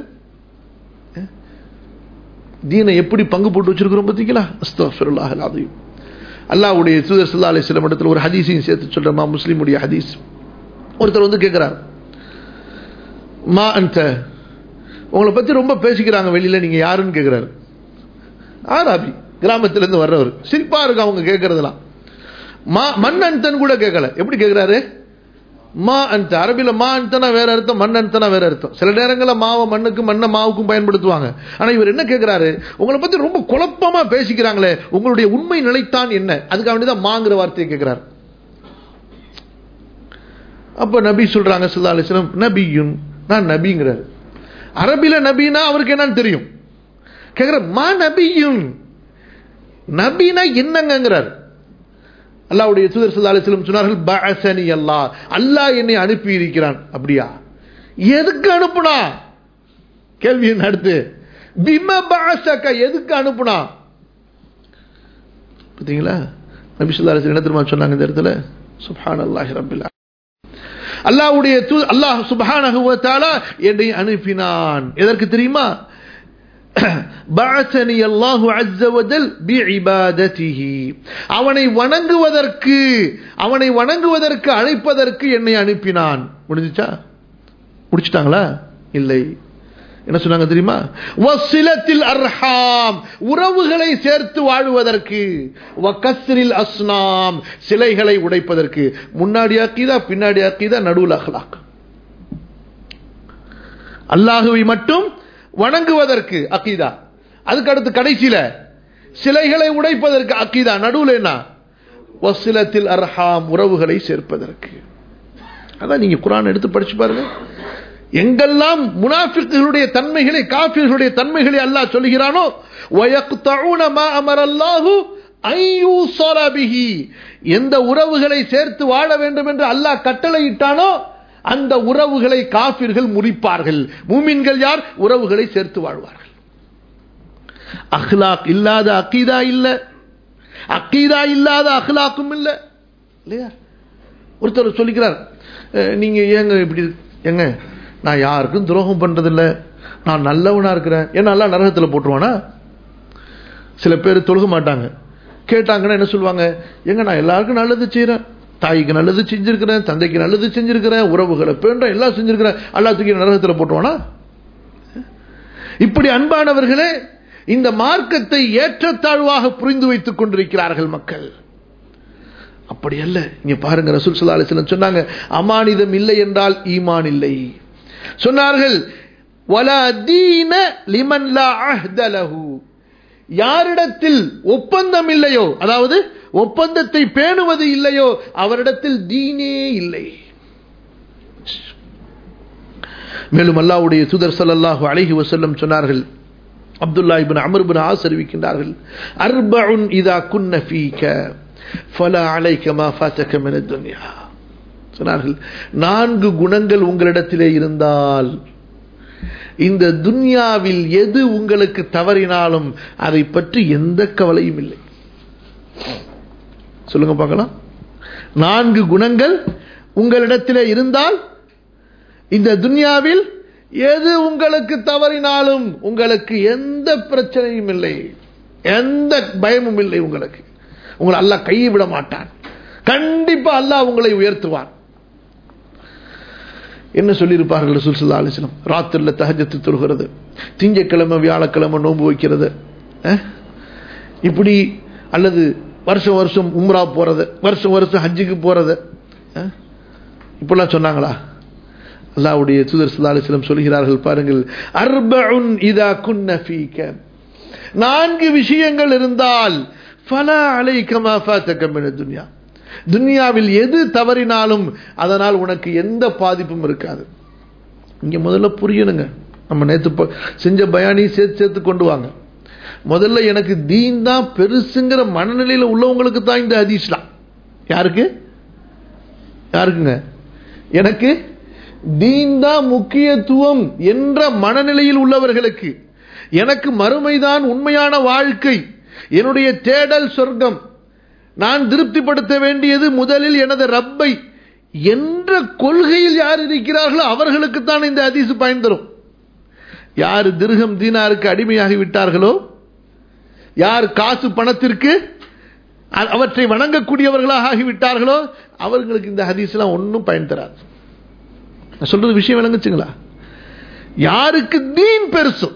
தீனை எப்படி பங்கு போட்டு வச்சிருக்கிறோம் பார்த்தீங்களா அஸ்தஃபிருல்லாஹ் அலீம் அல்லாஹ்வுடைய தூதர் ஸல்லல்லாஹு அலைஹி வஸல்லம் இடத்துல ஒரு ஹதீஸையும் சேர்த்து சொல்றமா முஸ்லிமுடைய ஹதீஸ் ஒருத்தர் வந்து கேட்கிறார் மா அந்த உங்களை பத்தி ரொம்ப பேசிக்கிறாங்க வெளியில நீங்க யாருன்னு கேட்கிறாரு ஆராபி கிராமத்துல இருந்து வர்றவர் சிரிப்பா இருக்கு அவங்க கேட்கறதெல்லாம் மா மண் அந்தன் கூட கேட்கல எப்படி கேட்கிறாரு மா அந்த அரபில மா அந்தனா வேற அர்த்தம் மண் அந்தனா வேற அர்த்தம் சில நேரங்களில் மாவை மண்ணுக்கும் மண்ணை மாவுக்கும் பயன்படுத்துவாங்க ஆனா இவர் என்ன கேட்கிறாரு உங்களை பத்தி ரொம்ப குழப்பமா பேசிக்கிறாங்களே உங்களுடைய உண்மை நிலைத்தான் என்ன அதுக்காக வேண்டிதான் மாங்கிற வார்த்தையை கேட்கிறார் அப்ப நபி சொல்றாங்க சல்லா அலிஸ்லாம் நபியுன் நான் நபிங்கிறாரு அரபில நபினா அவருக்கு என்னன்னு தெரியும் கேக்குற மா நபியுன் நபினா என்னங்கிறார் அல்லாவுடைய தூதர் சல்லா அலிஸ்லம் சொன்னார்கள் பஅசனி அல்லாஹ் அல்லாஹ் என்னை அனுப்பி இருக்கிறான் அப்படியா எதுக்கு அனுப்புனா கேள்வி என்ன அடுத்து பிம பஅசக எதுக்கு அனுப்புனா பாத்தீங்களா நபி சொல்லா அலிஸ்லம் என்ன தெரியுமா சொன்னாங்க இந்த இடத்துல சுப்ஹான் அல்லாஹி ரபில் அல்லாஹ்வுடைய தூ அல்லாஹ் சுப்ஹானஹு வ தஆலா என்னை அனுப்பினான் எதற்கு தெரியுமா பஅசனி அல்லாஹு அஸ்ஸ வஜல் பிஇபாததிஹி அவனை வணங்குவதற்கு அவனை வணங்குவதற்கு அழைப்பதற்கு என்னை அனுப்பினான் முடிஞ்சுச்சா முடிச்சிட்டாங்களா இல்லை என்ன சொன்னாங்க தெரியுமா வசிலத்தில் அர்ஹாம் உறவுகளை சேர்த்து வாழுவதற்கு வக்கஸ்ரில் அஸ்னாம் சிலைகளை உடைப்பதற்கு முன்னாடி அக்கீதா பின்னாடி அக்கீதா நடுவில் அஹ்லாக் அல்லாஹுவை மட்டும் வணங்குவதற்கு அக்கீதா அதுக்கு அடுத்து கடைசியில சிலைகளை உடைப்பதற்கு அக்கீதா நடுவில் என்ன வசிலத்தில் அர்ஹாம் உறவுகளை சேர்ப்பதற்கு அதான் நீங்க குரான் எடுத்து படிச்சு பாருங்க எங்கெல்லாம் முனாஃபிக்குகளுடைய தன்மைகளை காஃபிர்களுடைய தன்மைகளை அல்லாஹ் சொல்கிறானோ வயக்தஊன மா அமரல்லாஹு ஐயூஸல பிஹி எந்த உறவுகளை சேர்த்து வாழ வேண்டும் என்று அல்லாஹ் கட்டளையிட்டானோ அந்த உறவுகளை காஃபிர்கள் முறிப்பார்கள் மூமின்கள் யார் உறவுகளை சேர்த்து வாழ்வார்கள் அஹ்லாக் இல்லாத அக்கீதா இல்ல அக்கீதா இல்லாத அஹ்லாக்கும் இல்ல இல்லையா ஒருத்தர் சொல்லிக்கிறார் நீங்க ஏங்க இப்படி ஏங்க நான் யாருக்கும் துரோகம் பண்றதில்ல நான் நல்லவனா இருக்கிறேன் என்ன எல்லாம் நரகத்தில் போட்டுருவானா சில பேர் தொழுக மாட்டாங்க கேட்டாங்கன்னா என்ன சொல்லுவாங்க எங்க நான் எல்லாருக்கும் நல்லது செய்யறேன் தாய்க்கு நல்லது செஞ்சிருக்கிறேன் தந்தைக்கு நல்லது செஞ்சிருக்கிறேன் உறவுகளை பேண்ட எல்லாம் செஞ்சிருக்கிறேன் எல்லாத்துக்கும் நரகத்தில் போட்டுவானா இப்படி அன்பானவர்களே இந்த மார்க்கத்தை ஏற்றத்தாழ்வாக புரிந்து வைத்துக் கொண்டிருக்கிறார்கள் மக்கள் அப்படி அல்ல இங்க பாருங்க ரசூல் சல்லா அலிஸ்லம் சொன்னாங்க அமானிதம் இல்லை என்றால் ஈமான் இல்லை சொன்னார்கள் வலா தீன லிமன் லா அஹ்த லஹு யாரிடத்தில் ஒப்பந்தம் இல்லையோ அதாவது ஒப்பந்தத்தை பேணுவது இல்லையோ அவரிடத்தில் தீனே இல்லை மேலும் அல்லாவுடைய சுதர் சல்லாஹு அழகி வசல்லம் சொன்னார்கள் அப்துல்லா இபின் அமர் பின் ஆஸ் அறிவிக்கின்றார்கள் அர்பஉன் இதா குன்ன ஃபீக ஃபலா அலைக மா ஃபாதக மின துன்யா சொன்னார்கள் நான்கு குணங்கள் உங்களிடத்திலே இருந்தால் இந்த துன்யாவில் எது உங்களுக்கு தவறினாலும் அதை பற்றி எந்த கவலையும் இல்லை சொல்லுங்க பார்க்கலாம் நான்கு குணங்கள் உங்களிடத்திலே இருந்தால் இந்த துன்யாவில் எது உங்களுக்கு தவறினாலும் உங்களுக்கு எந்த பிரச்சனையும் இல்லை எந்த பயமும் இல்லை உங்களுக்கு உங்களை அல்லாஹ் கையை விட மாட்டான் கண்டிப்பா அல்லாஹ் உங்களை உயர்த்துவான் என்ன சொல்லியிருப்பார்கள் ரசூல் சல்லா அலிஸ்லம் ராத்திரில தஹஜத்து தொழுகிறது திங்கக்கிழமை வியாழக்கிழமை நோன்பு வைக்கிறது இப்படி அல்லது வருஷம் வருஷம் உம்ரா போறது வருஷம் வருஷம் ஹஜ்ஜுக்கு போறது இப்படிலாம் சொன்னாங்களா அல்லாவுடைய தூதர் சல்லா அலிஸ்லம் சொல்கிறார்கள் பாருங்கள் அர்பஉன் இதா குன்ன ஃபீக நான்கு விஷயங்கள் இருந்தால் ஃபலா அலைக மா ஃபாதக மின துன்யா துன்யாவில் எது தவறினாலும் அதனால் உனக்கு எந்த பாதிப்பும் இருக்காது இங்க முதல்ல புரியணுங்க நம்ம நேத்து செஞ்ச பயானி சேர்த்து சேர்த்து கொண்டு வாங்க முதல்ல எனக்கு தீன் தான் பெருசுங்கிற மனநிலையில உள்ளவங்களுக்கு தான் இந்த ஹதீஸ்லாம் யாருக்கு யாருக்குங்க எனக்கு தீன் தான் முக்கியத்துவம் என்ற மனநிலையில் உள்ளவர்களுக்கு எனக்கு மறுமைதான் உண்மையான வாழ்க்கை என்னுடைய தேடல் சொர்க்கம் நான் திருப்திப்படுத்த வேண்டியது முதலில் எனது ரப்பை என்ற கொள்கையில் யார் இருக்கிறார்களோ அவர்களுக்கு தான் இந்த அதிசு பயன் தரும் யார் திருகம் தீனாருக்கு அடிமையாகி விட்டார்களோ யார் காசு பணத்திற்கு அவற்றை வணங்கக்கூடியவர்களாக ஆகிவிட்டார்களோ அவர்களுக்கு இந்த ஹதீஸ்லாம் ஒன்றும் பயன் தராது நான் சொல்றது விஷயம் விளங்குச்சுங்களா யாருக்கு தீன் பெருசும்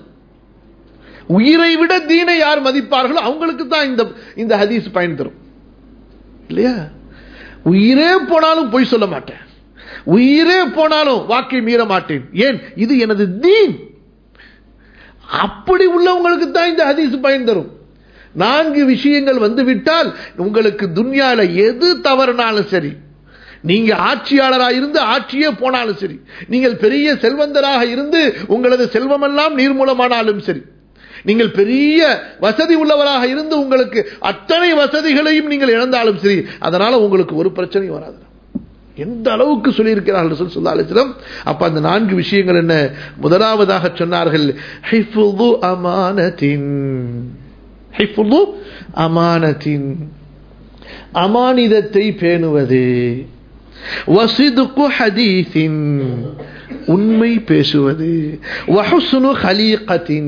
உயிரை விட தீனை யார் மதிப்பார்களோ அவங்களுக்கு தான் இந்த இந்த ஹதீஸ் பயன் தரும் இல்லையா உயிரே போனாலும் பொய் சொல்ல மாட்டேன் உயிரே போனாலும் வாக்கை மீற மாட்டேன் ஏன் இது எனது தீன் அப்படி உள்ளவங்களுக்கு தான் இந்த ஹதீஸ் பயன் தரும் நான்கு விஷயங்கள் வந்துவிட்டால் உங்களுக்கு துன்யால எது தவறுனாலும் சரி நீங்க ஆட்சியாளராக இருந்து ஆட்சியே போனாலும் சரி நீங்கள் பெரிய செல்வந்தராக இருந்து உங்களது செல்வமெல்லாம் நீர்மூலமானாலும் சரி நீங்கள் பெரிய வசதி உள்ளவராக இருந்து உங்களுக்கு அத்தனை வசதிகளையும் நீங்கள் இழந்தாலும் சரி அதனால உங்களுக்கு ஒரு பிரச்சனையும் வராது எந்த அளவுக்கு சொல்லியிருக்கிறார்கள் ரசூல் ஸல்லல்லாஹு அலைஹி வஸல்லம் அப்ப அந்த நான்கு விஷயங்கள் என்ன முதலாவதாக சொன்னார்கள் ஹிஃபுது அமானத்தின் ஹிஃபுது அமானத்தின் அமானிதத்தை பேணுவது வசிதுக்கு ஹதீஸின் உண்மை பேசுவது வஹுஸ்னு ஹலீகத்தின்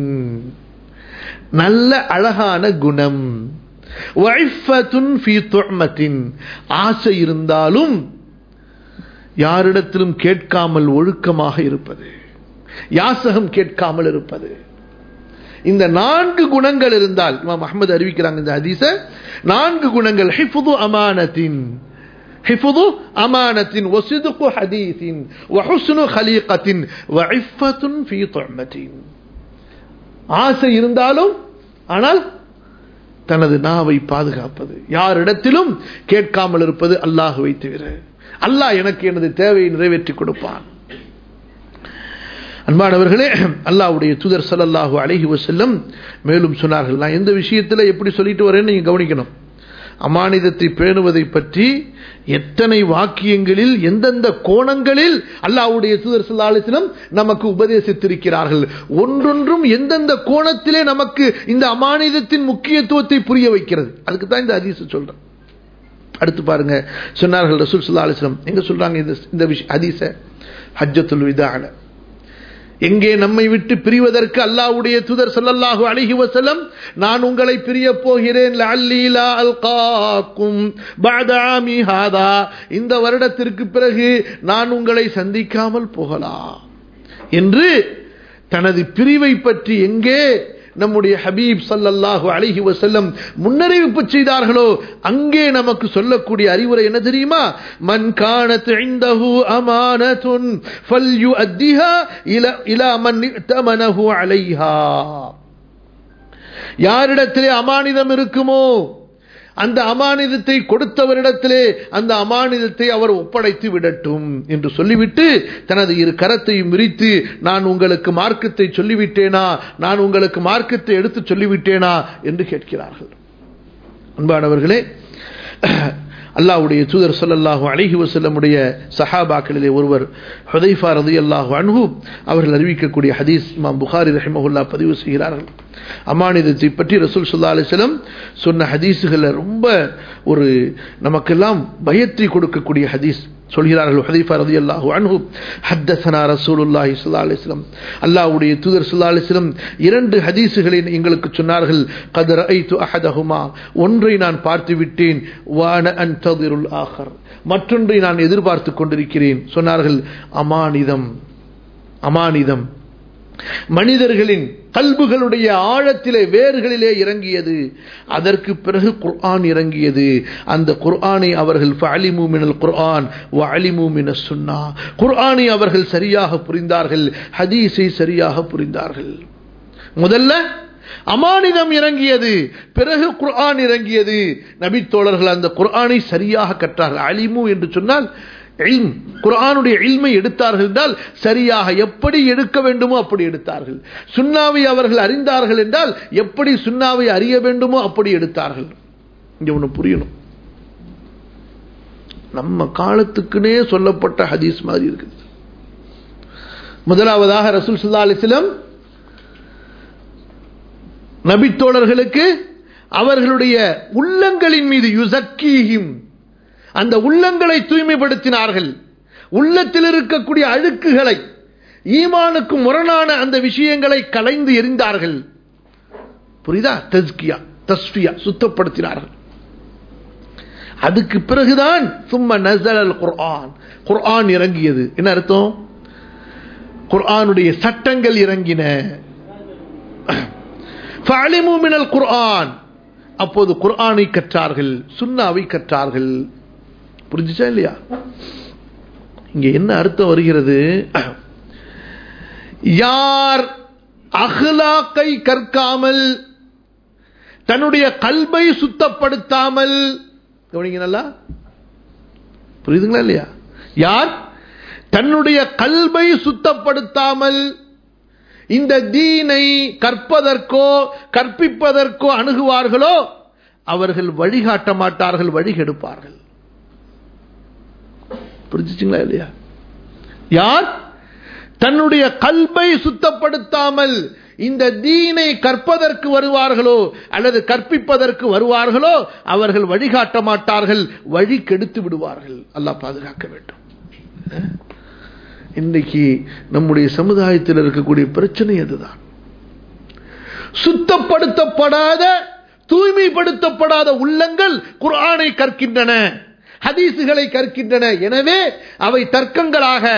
நல்ல அழகான குணம் வஇஃபத்துன் ஃபீ துஅமத்தின் ஆசை இருந்தாலும் யாரிடத்திலும் கேட்காமல் ஒழுக்கமாக இருப்பது யாசகம் கேட்காமல் இருப்பது இந்த நான்கு குணங்கள் இருந்தால் இமாம் அஹமது அறிவிக்கிறாங்க இந்த ஹதீஸ நான்கு குணங்கள் ஹிஃபுது அமானத்தின் حفظ أمانة وصدق حديث وحسن خليقة وعفة في طعمة ஆசை இருந்தாலும் ஆனால் தனது நாவை பாதுகாப்பது யாரிடத்திலும் கேட்காமல் இருப்பது அல்லாஹுவை தவிர அல்லாஹ் எனக்கு எனது தேவையை நிறைவேற்றி கொடுப்பான் அன்பானவர்களே அல்லாஹ்வுடைய தூதர் ஸல்லல்லாஹு அலைஹி வஸல்லம் மேலும் சொன்னார்கள் நான் எந்த விஷயத்தில் எப்படி சொல்லிட்டு வரேன்னு நீங்க கவனிக்கணும் அமானிதத்தை பேணுவதை பற்றி எத்தனை வாக்கியங்களில் எந்தெந்த கோணங்களில் அல்லாஹ்வுடைய தூதர் சொல்லாலிசினம் நமக்கு உபதேசித்திருக்கிறார்கள் ஒன்றொன்றும் எந்தெந்த கோணத்திலே நமக்கு இந்த அமானிதத்தின் முக்கியத்துவத்தை புரிய வைக்கிறது அதுக்கு தான் இந்த ஹதீஸ் சொல்றேன் அடுத்து பாருங்க சொன்னார்கள் ரசூல் சுல்லா அலிஸ்லம் எங்க சொல்றாங்க இந்த இந்த ஹதீஸ ஹஜ்ஜத்துல் விதான எங்கே நம்மை விட்டு பிரிவதற்கு அல்லாஹ்வுடைய தூதர் ஸல்லல்லாஹு அலைஹி வஸல்லம் நான் உங்களை பிரிய போகிறேன் லஅல்லீலா அல்காக்கும் பஅத ஆமி ஹாதா இந்த வருடத்திற்கு பிறகு நான் உங்களை சந்திக்காமல் போகலாம் என்று தனது பிரிவை பற்றி எங்கே நம்முடைய ஹபீப் சல்லல்லாஹு அலைஹி வஸல்லம் முன்னறிவிப்பு செய்தார்களோ அங்கே நமக்கு சொல்லக்கூடிய அறிவுரை என்ன தெரியுமா மன் கானத் இந்தஹு அமானத்துன் ஃபல்யுஅத்திஹா இலா இலா மன் இத்தமனஹு அலைஹா யாரிடத்திலே அமானிதம் இருக்குமோ அந்த அமானிதத்தை கொடுத்தவரிடத்திலே அந்த அமானிதத்தை அவர் ஒப்படைத்து விடட்டும் என்று சொல்லிவிட்டு தனது இரு கரத்தையும் விரித்து நான் உங்களுக்கு மார்க்கத்தை சொல்லிவிட்டேனா நான் உங்களுக்கு மார்க்கத்தை எடுத்து சொல்லிவிட்டேனா என்று கேட்கிறார்கள் அன்பானவர்களே அல்லாஹ்வுடைய தூதர் ஸல்லல்லாஹு அலைஹி வஸல்லமுடைய சஹாபாக்களிலே ஒருவர் ஹுதைஃபா ரலியல்லாஹு அன்ஹு அவர்கள் அறிவிக்கக்கூடிய ஹதீஸ் இமாம் புகாரி ரஹிமஹுல்லா பதிவு செய்கிறார்கள் அமானிதத்தை பற்றி ரசூல் ஸல்லல்லாஹு அலைஹி வஸல்லம் சொன்ன ஹதீஸுகளை ரொம்ப ஒரு நமக்கெல்லாம் பயத்தை கொடுக்கக்கூடிய ஹதீஸ் சொல்கிறார்கள் ஹதீஃபா ரலியல்லாஹு அன்ஹு ஹத்தஸனா ரசூலுல்லாஹி ஸல்லல்லாஹு அலைஹி வஸல்லம் அல்லாஹ்வுடைய தூதர் ஸல்லல்லாஹு அலைஹி வஸல்லம் இரண்டு ஹதீஸுகளை எங்களுக்கு சொன்னார்கள் கத் ரஅய்து அஹதஹுமா ஒன்றை நான் பார்த்து விட்டேன் வான அன்ததிருல் ஆகர் மற்றொன்றை நான் எதிர்பார்த்து கொண்டிருக்கிறேன் சொன்னார்கள் அமானிதம் அமானிதம் மனிதர்களின் கல்புகளுடைய ஆழத்திலே வேர்களிலே இறங்கியது அதற்கு பிறகு குர்ஆன் இறங்கியது அந்த குர்ஆனை அவர்கள் ஃபஅலிமு மினல் குர்ஆன் வஅலிமு மினஸ் சுன்னா குர்ஆனை அவர்கள் சரியாக புரிந்தார்கள் ஹதீஸை சரியாக புரிந்தார்கள் முதல்ல அமானிதம் இறங்கியது பிறகு குர்ஆன் இறங்கியது நபித்தோழர்கள் அந்த குர்ஆனை சரியாக கற்றார்கள் அலிமு என்று சொன்னால் குரானுடைய இல்மை எடுத்தார்கள் என்றால் சரியாக எப்படி எடுக்க வேண்டுமோ அப்படி எடுத்தார்கள் சுண்ணாவை அவர்கள் அறிந்தார்கள் என்றால் எப்படி சுண்ணாவை அறிய வேண்டுமோ அப்படி எடுத்தார்கள் இங்க ஒண்ணு புரியணும் நம்ம காலத்துக்குனே சொல்லப்பட்ட ஹதீஸ் மாதிரி இருக்குது முதலாவதாக ரசூல் சுல்லா அலிஸ்லம் நபித்தோழர்களுக்கு அவர்களுடைய உள்ளங்களின் மீது யுசக்கீஹிம் அந்த உள்ளங்களை தூய்மைப்படுத்தினார்கள் உள்ளத்தில் இருக்கக்கூடிய அழுக்குகளை ஈமானுக்கு முரணான அந்த விஷயங்களை கலைந்து எரிந்தார்கள் புரியுதா தஸ்கியா தஸ்பியா சுத்தப்படுத்தினார்கள் அதுக்கு பிறகுதான் சும்ம நசல் குர்ஆன் குர்ஆன் இறங்கியது என்ன அர்த்தம் குர்ஆனுடைய சட்டங்கள் இறங்கின மினல் குர்ஆன் அப்போது குர்ஆனை கற்றார்கள் சுன்னாவை கற்றார்கள் புரிஞ்சுச்சா இல்லையா இங்க என்ன அர்த்தம் வருகிறது யார் அஹ்லாக்கை கற்காமல் தன்னுடைய கல்வை சுத்தப்படுத்தாமல் கவனிங்க நல்லா புரியுதுங்களா இல்லையா யார் தன்னுடைய கல்வை சுத்தப்படுத்தாமல் இந்த தீனை கற்பதற்கோ கற்பிப்பதற்கோ அணுகுவார்களோ அவர்கள் வழிகாட்ட மாட்டார்கள் வழிகெடுப்பார்கள் புரிஞ்சுச்சுங்களா இல்லையா யார் தன்னுடைய கல்வை சுத்தப்படுத்தாமல் இந்த தீனை கற்பதற்கு வருவார்களோ அல்லது கற்பிப்பதற்கு வருவார்களோ அவர்கள் வழிகாட்ட மாட்டார்கள் வழி கெடுத்து விடுவார்கள் அல்லாஹ் பாதுகாக்க வேண்டும் இன்னைக்கு நம்முடைய சமுதாயத்தில் இருக்கக்கூடிய பிரச்சனை அதுதான் சுத்தப்படுத்தப்படாத தூய்மைப்படுத்தப்படாத உள்ளங்கள் குர்ஆனை கற்கின்றன ஹதீசுகளை கற்கின்றன எனவே அவை தர்க்கங்களாக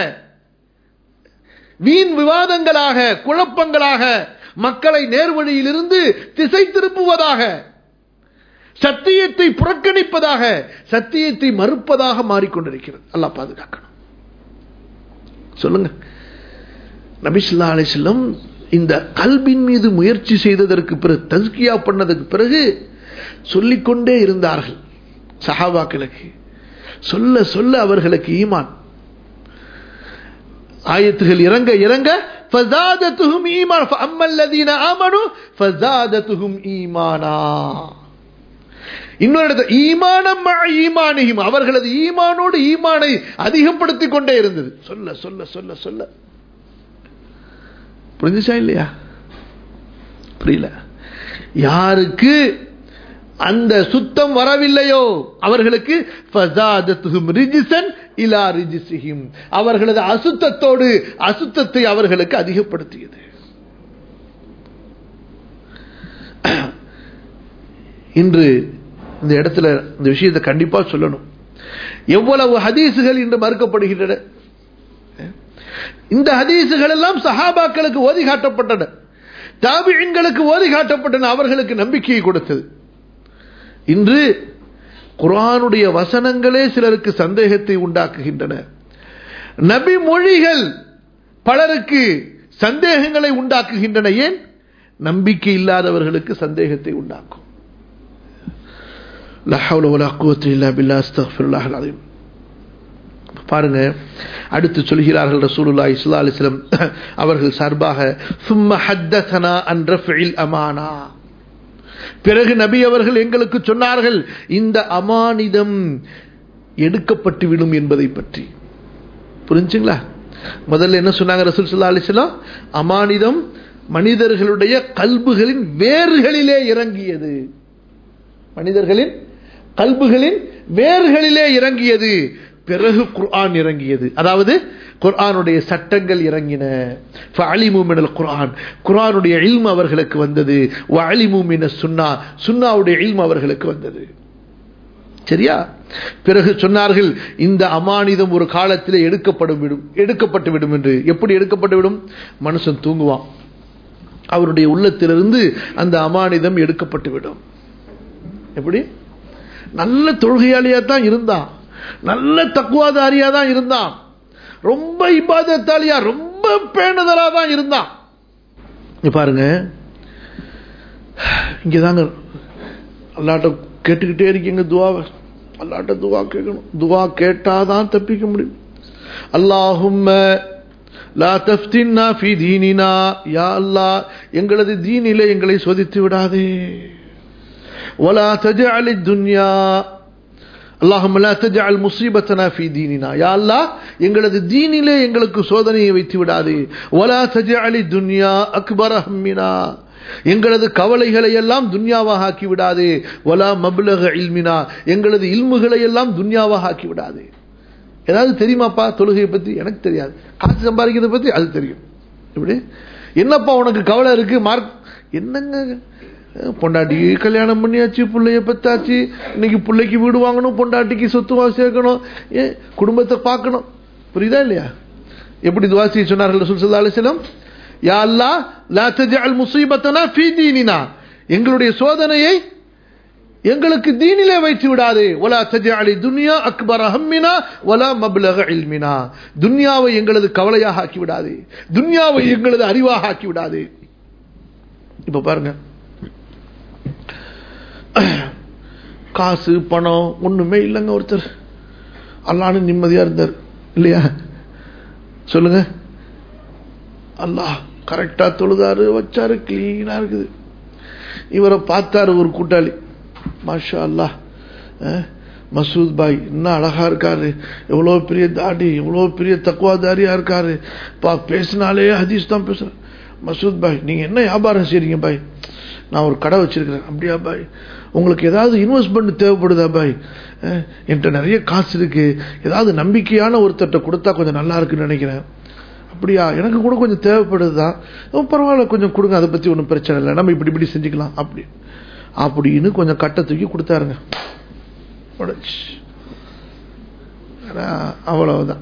வீண் விவாதங்களாக குழப்பங்களாக மக்களை நேர்வழியிலிருந்து திசை திருப்புவதாக சத்தியத்தை புறக்கணிப்பதாக சத்தியத்தை மறுப்பதாக மாறிக்கொண்டிருக்கிறது அல்லாஹ் பாதுகாக்கணும் சொல்லுங்க நபிசுல்லா அலிஸ்லம் இந்த கல்வின் மீது முயற்சி செய்ததற்கு பிறகு தஸ்கியா பண்ணதுக்கு பிறகு சொல்லிக்கொண்டே இருந்தார்கள் சஹாபாக்களுக்கு சொல்ல சொல்ல அவர்களுக்கு ஈமான் ஆயத்துகள் இறங்க இறங்க فزادتهم ايمان فاما الذين امنوا فزادتهم ايمانا இன்னொரு இடத்துல ஈமானம் ஈமானியும் அவர்களது ஈமானோடு ஈமானை அதிகப்படுத்திக் கொண்டே இருந்தது சொல்ல சொல்ல சொல்ல சொல்ல புரிஞ்சுச்சா இல்லையா புரியல யாருக்கு அந்த சுத்தம் வரவில்லையோ அவர்களுக்கு இலா ரிஜிசிஹிம் அவர்களது அசுத்தத்தோடு அசுத்தத்தை அவர்களுக்கு அதிகப்படுத்தியது இன்று இந்த இடத்துல இந்த விஷயத்தை கண்டிப்பா சொல்லணும் எவ்வளவு ஹதீசுகள் இன்று மறுக்கப்படுகின்றன இந்த ஹதீசுகள் எல்லாம் சஹாபாக்களுக்கு ஓதி காட்டப்பட்டன தாபியன்களுக்கு ஓதி காட்டப்பட்டன அவர்களுக்கு நம்பிக்கையை கொடுத்தது இன்று குரானுடைய வசனங்களே சிலருக்கு சந்தேகத்தை உண்டாக்குகின்றன நபி மொழிகள் பலருக்கு சந்தேகங்களை உண்டாக்குகின்றன ஏன் நம்பிக்கை இல்லாதவர்களுக்கு சந்தேகத்தை உண்டாக்கும் பாருங்க அடுத்து சொல்கிறார்கள் ரசூலுல்லா இஸ்லா அலிஸ்லம் அவர்கள் சார்பாக சும்ம ஹத்தனா அன்ற அமானா பிறகு நபி அவர்கள் எங்களுக்கு சொன்னார்கள் இந்த அமானிதம் எடுக்கப்பட்டுவிடும் என்பதை பற்றி புரிஞ்சுங்களா முதல்ல என்ன சொன்னாங்க ரசூல் சுல்லா அலிஸ்லாம் அமானிதம் மனிதர்களுடைய கல்புகளின் வேர்களிலே இறங்கியது மனிதர்களின் கல்புகளின் வேர்களிலே இறங்கியது பிறகு குர்ஆன் இறங்கியது அதாவது குர்ஆனுடைய சட்டங்கள் இறங்கின குர்ஆன் குர்ஆனுடைய இல்ம் அவர்களுக்கு வந்தது அலிமுமின சுன்னா சுன்னாவுடைய இல்ம் அவர்களுக்கு வந்தது சரியா பிறகு சொன்னார்கள் இந்த அமானிதம் ஒரு காலத்தில் எடுக்கப்படும் விடும் எடுக்கப்பட்டு விடும் என்று எப்படி எடுக்கப்பட்டு விடும் மனுஷன் தூங்குவான் அவருடைய உள்ளத்திலிருந்து அந்த அமானிதம் எடுக்கப்பட்டு விடும் எப்படி நல்ல தொழுகையாளியா தான் இருந்தான் நல்ல தக்குவாதாரியா தான் இருந்தான் ரொம்ப இபாதத்தாலியா ரொம்ப பேணுதலா தான் இருந்தான் பாருங்க இங்கதாங்க அல்லாட்ட கேட்டுக்கிட்டே இருக்கீங்க துவாவை அல்லாட்ட துவா கேட்கணும் துவா கேட்டாதான் தப்பிக்க முடியும் அல்லாஹும் லா தஃப்தின்னா ஃபி தீனினா யா அல்லாஹ் எங்களது தீனிலே எங்களை சோதித்து விடாதே வலா தஜஅலி துன்யா அல்லாஹும் லா தஜஅல் முஸீபத்தனா ஃபீ தீனினா யா அல்லாஹ் எங்களது தீனிலே எங்களுக்கு சோதனையை வைத்து விடாதே வலா தஜஅலி துன்யா அக்பர ஹம்மினா எங்களது கவலைகளை எல்லாம் துன்யாவாக ஆக்கி விடாதே வலா மப்லக இல்மினா எங்களது இல்முகளை எல்லாம் துன்யாவாக ஆக்கி விடாதே ஏதாவது தெரியுமாப்பா தொழுகையை பத்தி எனக்கு தெரியாது காசு சம்பாதிக்கிறத பத்தி அது தெரியும் இப்படி என்னப்பா உனக்கு கவலை இருக்கு மார்க் என்னங்க பொண்டாட்டி கல்யாணம் பண்ணியாச்சு பிள்ளைய பத்தாச்சு இன்னைக்கு பிள்ளைக்கு வீடு வாங்கணும் பொண்டாட்டிக்கு சொத்து வாசி சேர்க்கணும் ஏ குடும்பத்தை பார்க்கணும் புரியுதா இல்லையா எப்படி துவாசி சொன்னார்கள் ரசூல் ஸல்லல்லாஹு அலைஹி வஸல்லம் யா அல்லாஹ் லா தஜஅல் முஸீபத்தனா ஃபீ தீனினா எங்களுடைய சோதனையை எங்களுக்கு தீனிலே வைத்து விடாதே வலா தஜஅலி துன்யா அக்பர ஹம்மினா வலா மப்லக இல்மினா துன்யாவை எங்களது கவலையாக ஆக்கி விடாதே துன்யாவை எங்களது அறிவாக ஆக்கி விடாதே இப்ப பாருங்க காசு பணம் ஒண்ணுமே இல்லைங்க ஒருத்தர் அல்லான்னு நிம்மதியா இருந்தார் இல்லையா சொல்லுங்க அல்லாஹ் கரெக்டா தொழுதாரு வச்சாரு கிளீனா இருக்குது இவரை பார்த்தாரு ஒரு கூட்டாளி மாஷா அல்லாஹ் அஹ், மசூத் பாய் என்ன அழகா இருக்காரு எவ்வளோ பெரிய தாடி எவ்வளோ பெரிய தக்குவாதாரியா இருக்காரு பா பேசினாலே ஹதீஸ் தான் பேசுறேன் மசூத் பாய் நீங்க என்ன வியாபாரம் செய்றீங்க பாய் நான் ஒரு கடை வச்சிருக்கிறேன் அப்படியா பாய் உங்களுக்கு ஏதாவது இன்வெஸ்ட்மெண்ட் தேவைப்படுதா பாய் அஹ், என்கிட்ட நிறைய காசு இருக்கு ஏதாவது நம்பிக்கையான ஒருத்தர்கிட்ட கொடுத்தா கொஞ்சம் நல்லா இருக்குன்னு நினைக்கிறேன் அப்படியா எனக்கு கூட கொஞ்சம் தேவைப்படுதுதான் ஓ, பரவாயில்ல கொஞ்சம் கொடுங்க அதை பத்தி ஒன்றும் பிரச்சனை இல்லை நம்ம இப்படி இப்படி செஞ்சுக்கலாம் அப்படி அப்படின்னு கொஞ்சம் கட்டை தூக்கி கொடுத்தாருங்க உடைச்சு. ஆனா, அவ்வளவுதான்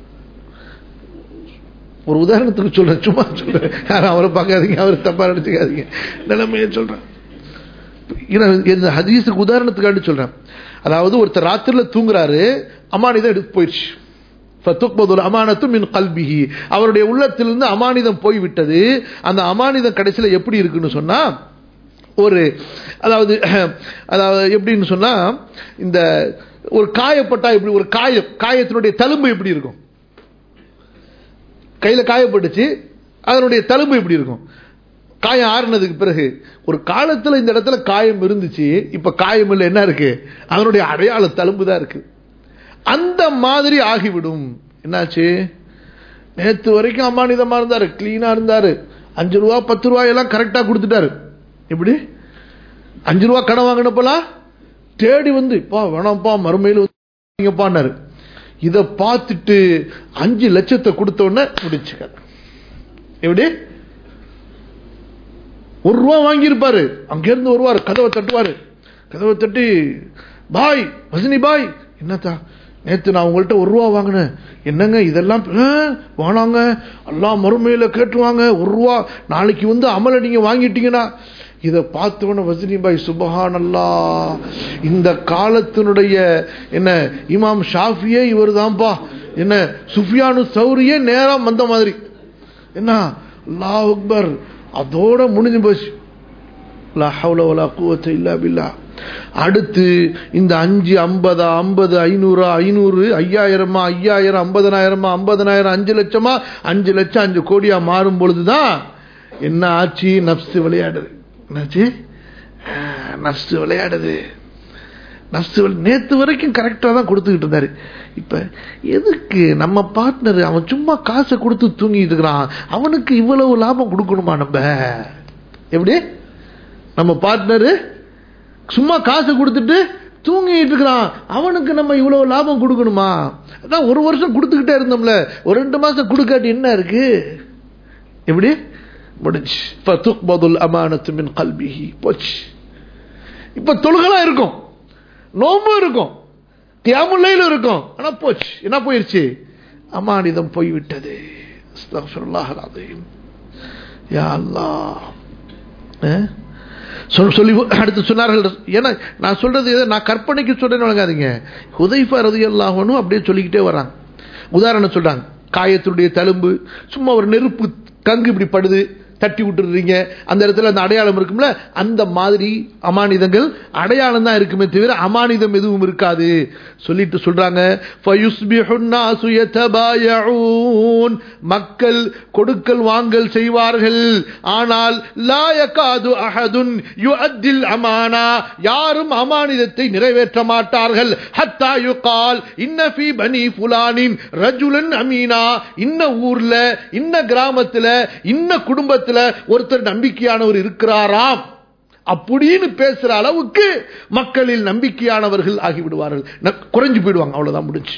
ஒரு உதாரணத்துக்கு சொல்றேன் சும்மா சொல்றேன் யாரும் அவரை பார்க்காதீங்க அவரை தப்பா நினைச்சுக்காதீங்க நிலைமையை சொல்றேன் இது- இந்த ஹதீஸுக்கு உதாரணத்துக்காண்டி சொல்றேன் அதாவது ஒருத்தர் ராத்திரில தூங்குறாரு அமானிதம் எடுத்து போயிடுச்சு ஃபத்துக்பதுல் அமானத்து மின் கல்பிஹி அவருடைய உள்ளத்திலிருந்து அமானிதம் போய்விட்டது அந்த அமானிதம் கடைசியில் எப்படி இருக்குன்னு சொன்னா ஒரு அதாவது அதாவது எப்படின்னு சொன்னா இந்த ஒரு காயப்பட்டா எப்படி ஒரு காயம் காயத்தினுடைய தழும்பு எப்படி இருக்கும் கையில காயப்பட்டுச்சு அதனுடைய தழும்பு எப்படி இருக்கும் காயம் ஆறுனதுக்கு பிறகு ஒரு காலத்துல இந்த இடத்துல காயம் இருந்துச்சு இப்ப காயம் இல்லை என்ன இருக்கு அதனுடைய அடையாள தழும்பு தான் இருக்கு அந்த மாதிரி ஆகிவிடும் என்னாச்சு நேத்து வரைக்கும் அமானிதமா இருந்தாரு கிளீனா இருந்தாரு அஞ்சு ரூபா பத்து ரூபாய் எல்லாம் கரெக்டா கொடுத்துட்டாரு எப்படி அஞ்சு ரூபா கடன் வாங்கினப்பலாம் தேடி வந்து பா வேணாம்ப்பா மறுமையில் வாங்கிப்பான்னாரு இதை பார்த்துட்டு அஞ்சு லட்சத்தை கொடுத்த உடனே முடிச்சுக்க எப்படி ஒரு ரூபா வாங்கியிருப்பாரு அங்கிருந்து வருவார் கதவை தட்டுவாரு கதவை தட்டி பாய் வசனி பாய் என்னத்தா நேத்து நான் உங்கள்கிட்ட ஒரு ரூபா வாங்கினேன் என்னங்க இதெல்லாம் ஆ, வேணாங்க எல்லாம் மறுமையில கேட்டுவாங்க ஒரு ரூபா நாளைக்கு வந்து அமலை நீங்க வாங்கிட்டீங்கன்னா இதை பார்த்தவன வசனி பாய் சுபஹானல்லா இந்த காலத்தினுடைய என்ன இமாம் ஷாஃபியே இவர் தான்ப்பா என்ன சுஃபியானு சௌரியே நேரா வந்த மாதிரி என்ன அல்லாஹ் அக்பர் அதோட முடிஞ்சு போச்சு லா ஹவ்ல வலா குவத்த இல்லா பில்லா அடுத்து இந்த அஞ்சு ஐம்பதா ஐம்பது ஐநூறு ஐநூறு ஐயாயிரமா ஐயாயிரம் ஐம்பதனாயிரமா ஐம்பதனாயிரம் அஞ்சு லட்சமா அஞ்சு லட்சம் அஞ்சு கோடியா மாறும் பொழுதுதான் என்ன ஆச்சு நப்சு விளையாடுது என்னாச்சு ஆஹ், நப்சு விளையாடுது நஷ்டு நேத்து வரைக்கும் கரெக்டா தான் கொடுத்துக்கிட்டு இருந்தாரு இப்ப எதுக்கு நம்ம பார்ட்னர் அவன் சும்மா காசை கொடுத்து தூங்கிட்டு இருக்கிறான் அவனுக்கு இவ்வளவு லாபம் கொடுக்கணுமா நம்ம எப்படி நம்ம பார்ட்னரு சும்மா காசை கொடுத்துட்டு தூங்கிட்டு இருக்கிறான் அவனுக்கு நம்ம இவ்வளவு லாபம் கொடுக்கணுமா அதான் ஒரு வருஷம் கொடுத்துக்கிட்டே இருந்தோம்ல ஒரு ரெண்டு மாசம் கொடுக்காட்டி என்ன இருக்கு எப்படி முடிஞ்சு ஃபதுக்பதுல் அமானத்து மின் கல்பிஹி போச்சு இப்ப தொழுகலாம் இருக்கும் நோம்பு இருக்கும் தியாமுல்லையில் இருக்கும் ஆனா போச்சு என்ன போயிருச்சு அமானிதம் போய்விட்டது அஸ்தக்ஃபிருல்லாஹ் அல்-அஸீம். யா அல்லாஹ் அஹ்? சொல் சொல்லி அடுத்து சொன்னார்கள் ஏன்னா நான் சொல்றது எதை நான் கற்பனைக்கு சொல்றேன்னு வழங்காதீங்க ஹுதைஃபா ரதியல்லாஹுனும் அப்படியே சொல்லிக்கிட்டே வராங்க உதாரணம் சொல்றாங்க காயத்தினுடைய தழும்பு சும்மா ஒரு நெருப்பு கங்கு இப்படி படுது தட்டி விட்டுறீங்க அந்த இடத்துல அந்த அடையாளம் இருக்கும்ல அந்த மாதிரி அமானிதங்கள் அடையாளம் தான் இருக்குமே தவிர அமானிதம் எதுவும் இருக்காது சொல்லிட்டு சொல்றாங்க فَيُصْبِحُ النَّاسُ يَتَبَايَعُونَ மக்கள் கொடுக்கல் வாங்கல் செய்வார்கள் ஆனால் லா யகாது அஹதுன் யுஅத்தில் அமானா யாரும் அமானிதத்தை நிறைவேற்ற மாட்டார்கள் ஹத்தா யுகால் இன்ன ஃபீ பனி ஃபுலானின் ரஜுலன் அமீனா இன்ன ஊர்ல இன்ன கிராமத்துல இன்ன குடும்பத்துல ஒருத்தர் நம்பிக்கையானவர் இருக்கிறாராம் அப்படின்னு பேசுற அளவுக்கு மக்களில் நம்பிக்கையானவர்கள் ஆகிவிடுவார்கள் ந- குறைஞ்சு போயிடுவாங்க அவ்வளவுதான் முடிஞ்சு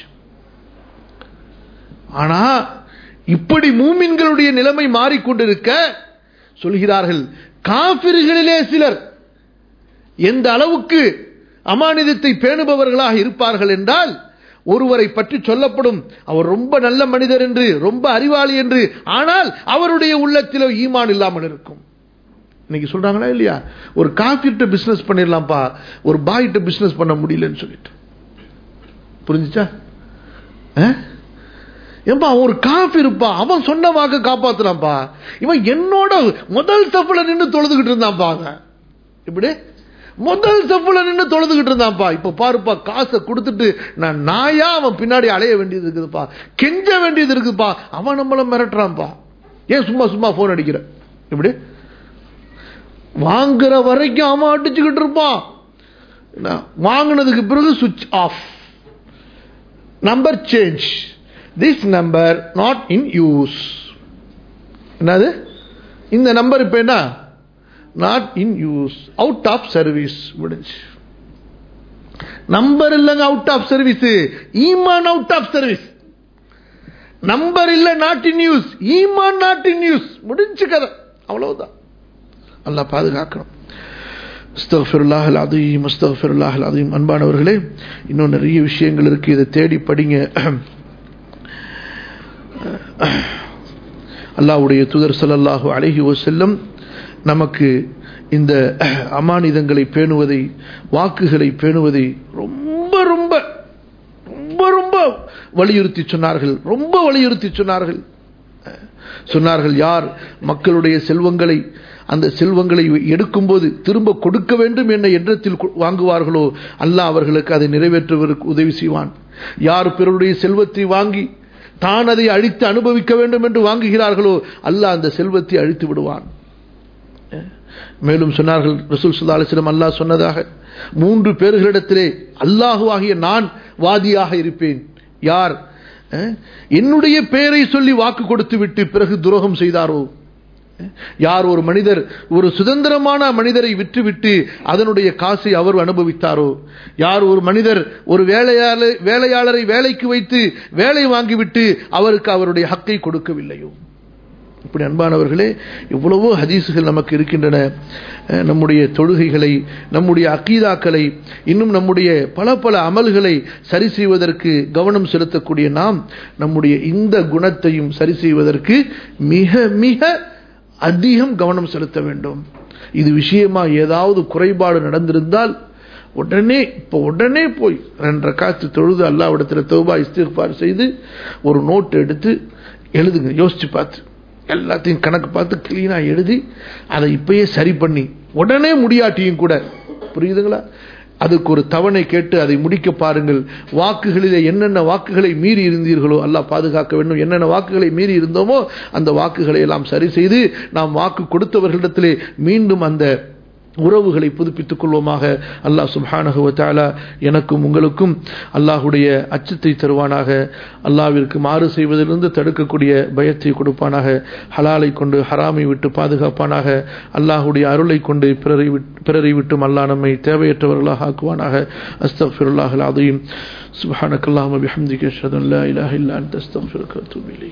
ஆனா இப்படி மூமின்களுடைய நிலைமை மாறிக்கொண்டிருக்க சொல்கிறார்கள் காபிர்களிலே சிலர் எந்த அளவுக்கு அமானிதத்தை பேணுபவர்களாக இருப்பார்கள் என்றால் ஒருவரை பற்றி சொல்லப்படும் அவர் ரொம்ப நல்ல மனிதர் என்று ரொம்ப அறிவாளி என்று ஆனால் அவருடைய உள்ளத்தில் ஈமான் இல்லாமல் இருக்கும் இன்னைக்கு சொல்றாங்களா இல்லையா ஒரு காஃபிட்ட பிசினஸ் பண்ணிடலாம்ப்பா ஒரு பாய்கிட்ட பிசினஸ் பண்ண முடியலன்னு சொல்லிட்டு புரிஞ்சுச்சா அஹ்? ஏன்பா அவன் ஒரு காஃபி இருப்பா அவன் சொன்ன வாக்கு காப்பாத்துறான்ப்பா இவன் என்னோட முதல் சப்புல நின்று தொழுதுகிட்டு இருந்தான்ப்பா அவன் இப்படி முதல் சப்புல நின்று தொழுதுகிட்டு இருந்தான்ப்பா இப்ப பாருப்பா காசை கொடுத்துட்டு நான் நாயா அவன் பின்னாடி அலைய வேண்டியது இருக்குதுப்பா கெஞ்ச வேண்டியது இருக்குதுப்பா அவன் நம்மள மிரட்டுறான்ப்பா ஏன் சும்மா சும்மா போன் அடிக்கிற இப்படி வாங்குற வரைக்கும் அவன் அடிச்சுக்கிட்டு இருப்பான் என்ன, வாங்குனதுக்கு பிறகு சுவிட்ச் off number change this number not in use என்னது இந்த நம்பர் இப்ப என்ன not in use out of service முடிஞ்சு நம்பர் இல்லைங்க அவுட் ஆஃப் சர்வீஸ் ஈமான் அவுட் ஆஃப் சர்வீஸ் நம்பர் இல்ல நாட் இன் யூஸ் ஈமான் நாட் இன் யூஸ் முடிஞ்சு கதை அவ்வளவுதான் அல்லாஹ் பாதுகாக்கணும் அஸ்தக்ஃபிருல்லாஹ் அலீம் அஸ்தக்ஃபிருல்லாஹ் அலீம் அன்பானவர்களே இன்னும் நிறைய விஷயங்கள் இருக்கு இதை தேடி படிங்க அல்லாஹ்வுடைய தூதர் ஸல்லல்லாஹு அலைஹி வஸல்லம் நமக்கு இந்த அமானிதங்களை பேணுவதை வாக்குகளை பேணுவதை ரொம்ப ரொம்ப ரொம்ப ரொம்ப வலியுறுத்தி சொன்னார்கள் ரொம்ப வலியுறுத்தி சொன்னார்கள் சொன்னார்கள் யார் மக்களுடைய செல்வங்களை அந்த செல்வங்களை எடுக்கும்போது திரும்ப கொடுக்க வேண்டும் என்ற எண்ணத்தில் கு- வாங்குவார்களோ அல்லாஹ் அவர்களுக்கு அதை நிறைவேற்றுவதற்கு உதவி செய்வான் யார் பிறருடைய செல்வத்தை வாங்கி தான் அதை அழித்து அனுபவிக்க வேண்டும் என்று வாங்குகிறார்களோ அல்லாஹ் அந்த செல்வத்தை அழித்து விடுவான் மேலும் சொன்னார்கள் ரசூல் சுல்லா அலிஸ்லம் அல்லாஹ் சொன்னதாக மூன்று பேர்களிடத்திலே அல்லாஹுவாகிய நான் வாதியாக இருப்பேன் யார் அஹ், என்னுடைய பெயரை சொல்லி வாக்கு கொடுத்து விட்டு பிறகு துரோகம் செய்தாரோ அஹ், யார் ஒரு மனிதர் ஒரு சுதந்திரமான மனிதரை விற்றுவிட்டு அதனுடைய காசை அவர் அனுபவித்தாரோ யார் ஒரு மனிதர் ஒரு வேலையாளர் வேலையாளரை வேலைக்கு வைத்து வேலை வாங்கிவிட்டு அவருக்கு அவருடைய ஹக்கை கொடுக்கவில்லையோ இப்படி அன்பானவர்களே எவ்வளவோ ஹதீஸுகள் நமக்கு இருக்கின்றன அஹ் நம்முடைய தொழுகைகளை நம்முடைய அக்கீதாக்களை இன்னும் நம்முடைய பல பல அமல்களை சரி செய்வதற்கு கவனம் செலுத்தக்கூடிய நாம் நம்முடைய இந்த குணத்தையும் சரி செய்வதற்கு மிக மிக அதிகம் கவனம் செலுத்த வேண்டும் இது விஷயமா ஏதாவது குறைபாடு நடந்திருந்தால் உடனே இப்போ உடனே போய் ரெண்டரை காத்து தொழுது அல்லாவிடத்தில் தௌபா இஸ்திஃபார் செய்து ஒரு நோட் எடுத்து எழுதுங்க யோசிச்சு பார்த்து எல்லாத்தையும் கணக்கு பார்த்து கிளீனாக எழுதி அதை இப்பயே சரி பண்ணி உடனே முடியாட்டியும் கூட புரியுதுங்களா அதுக்கு ஒரு தவணை கேட்டு அதை முடிக்க பாருங்கள் வாக்குகளிலே என்னென்ன வாக்குகளை மீறி இருந்தீர்களோ அல்லாஹ் பாதுகாக்க வேண்டும் என்னென்ன வாக்குகளை மீறி இருந்தோமோ அந்த வாக்குகளை எல்லாம் சரி செய்து நாம் வாக்கு கொடுத்தவர்களிடத்திலே மீண்டும் அந்த உறவுகளை புதுப்பித்துக் கொள்வோமாக அல்லாஹ் சுப்ஹானஹு வ தஆலா எனக்கும் உங்களுக்கும் அல்லாஹுடைய அச்சத்தை தருவானாக அல்லாஹ்விற்கு மாறு செய்வதிலிருந்து தடுக்கக்கூடிய பயத்தை கொடுப்பானாக ஹலாலை கொண்டு ஹராமை விட்டு பாதுகாப்பானாக அல்லாஹுடைய அருளை கொண்டு பிறரை விட்டு பிறரை விட்டும் அல்லாஹ் நம்மை தேவையற்றவர்களாக ஆக்குவானாக அஸ்தக்ஃபிருல்லாஹல் அதையும் சுப்ஹானக்கல்லாஹு வபிஹம்திக அஷ்ஹது அன் லா இலாஹ இல்லா அன்த அஸ்தக்ஃபிருக்க வ அத்தூபு இலைக்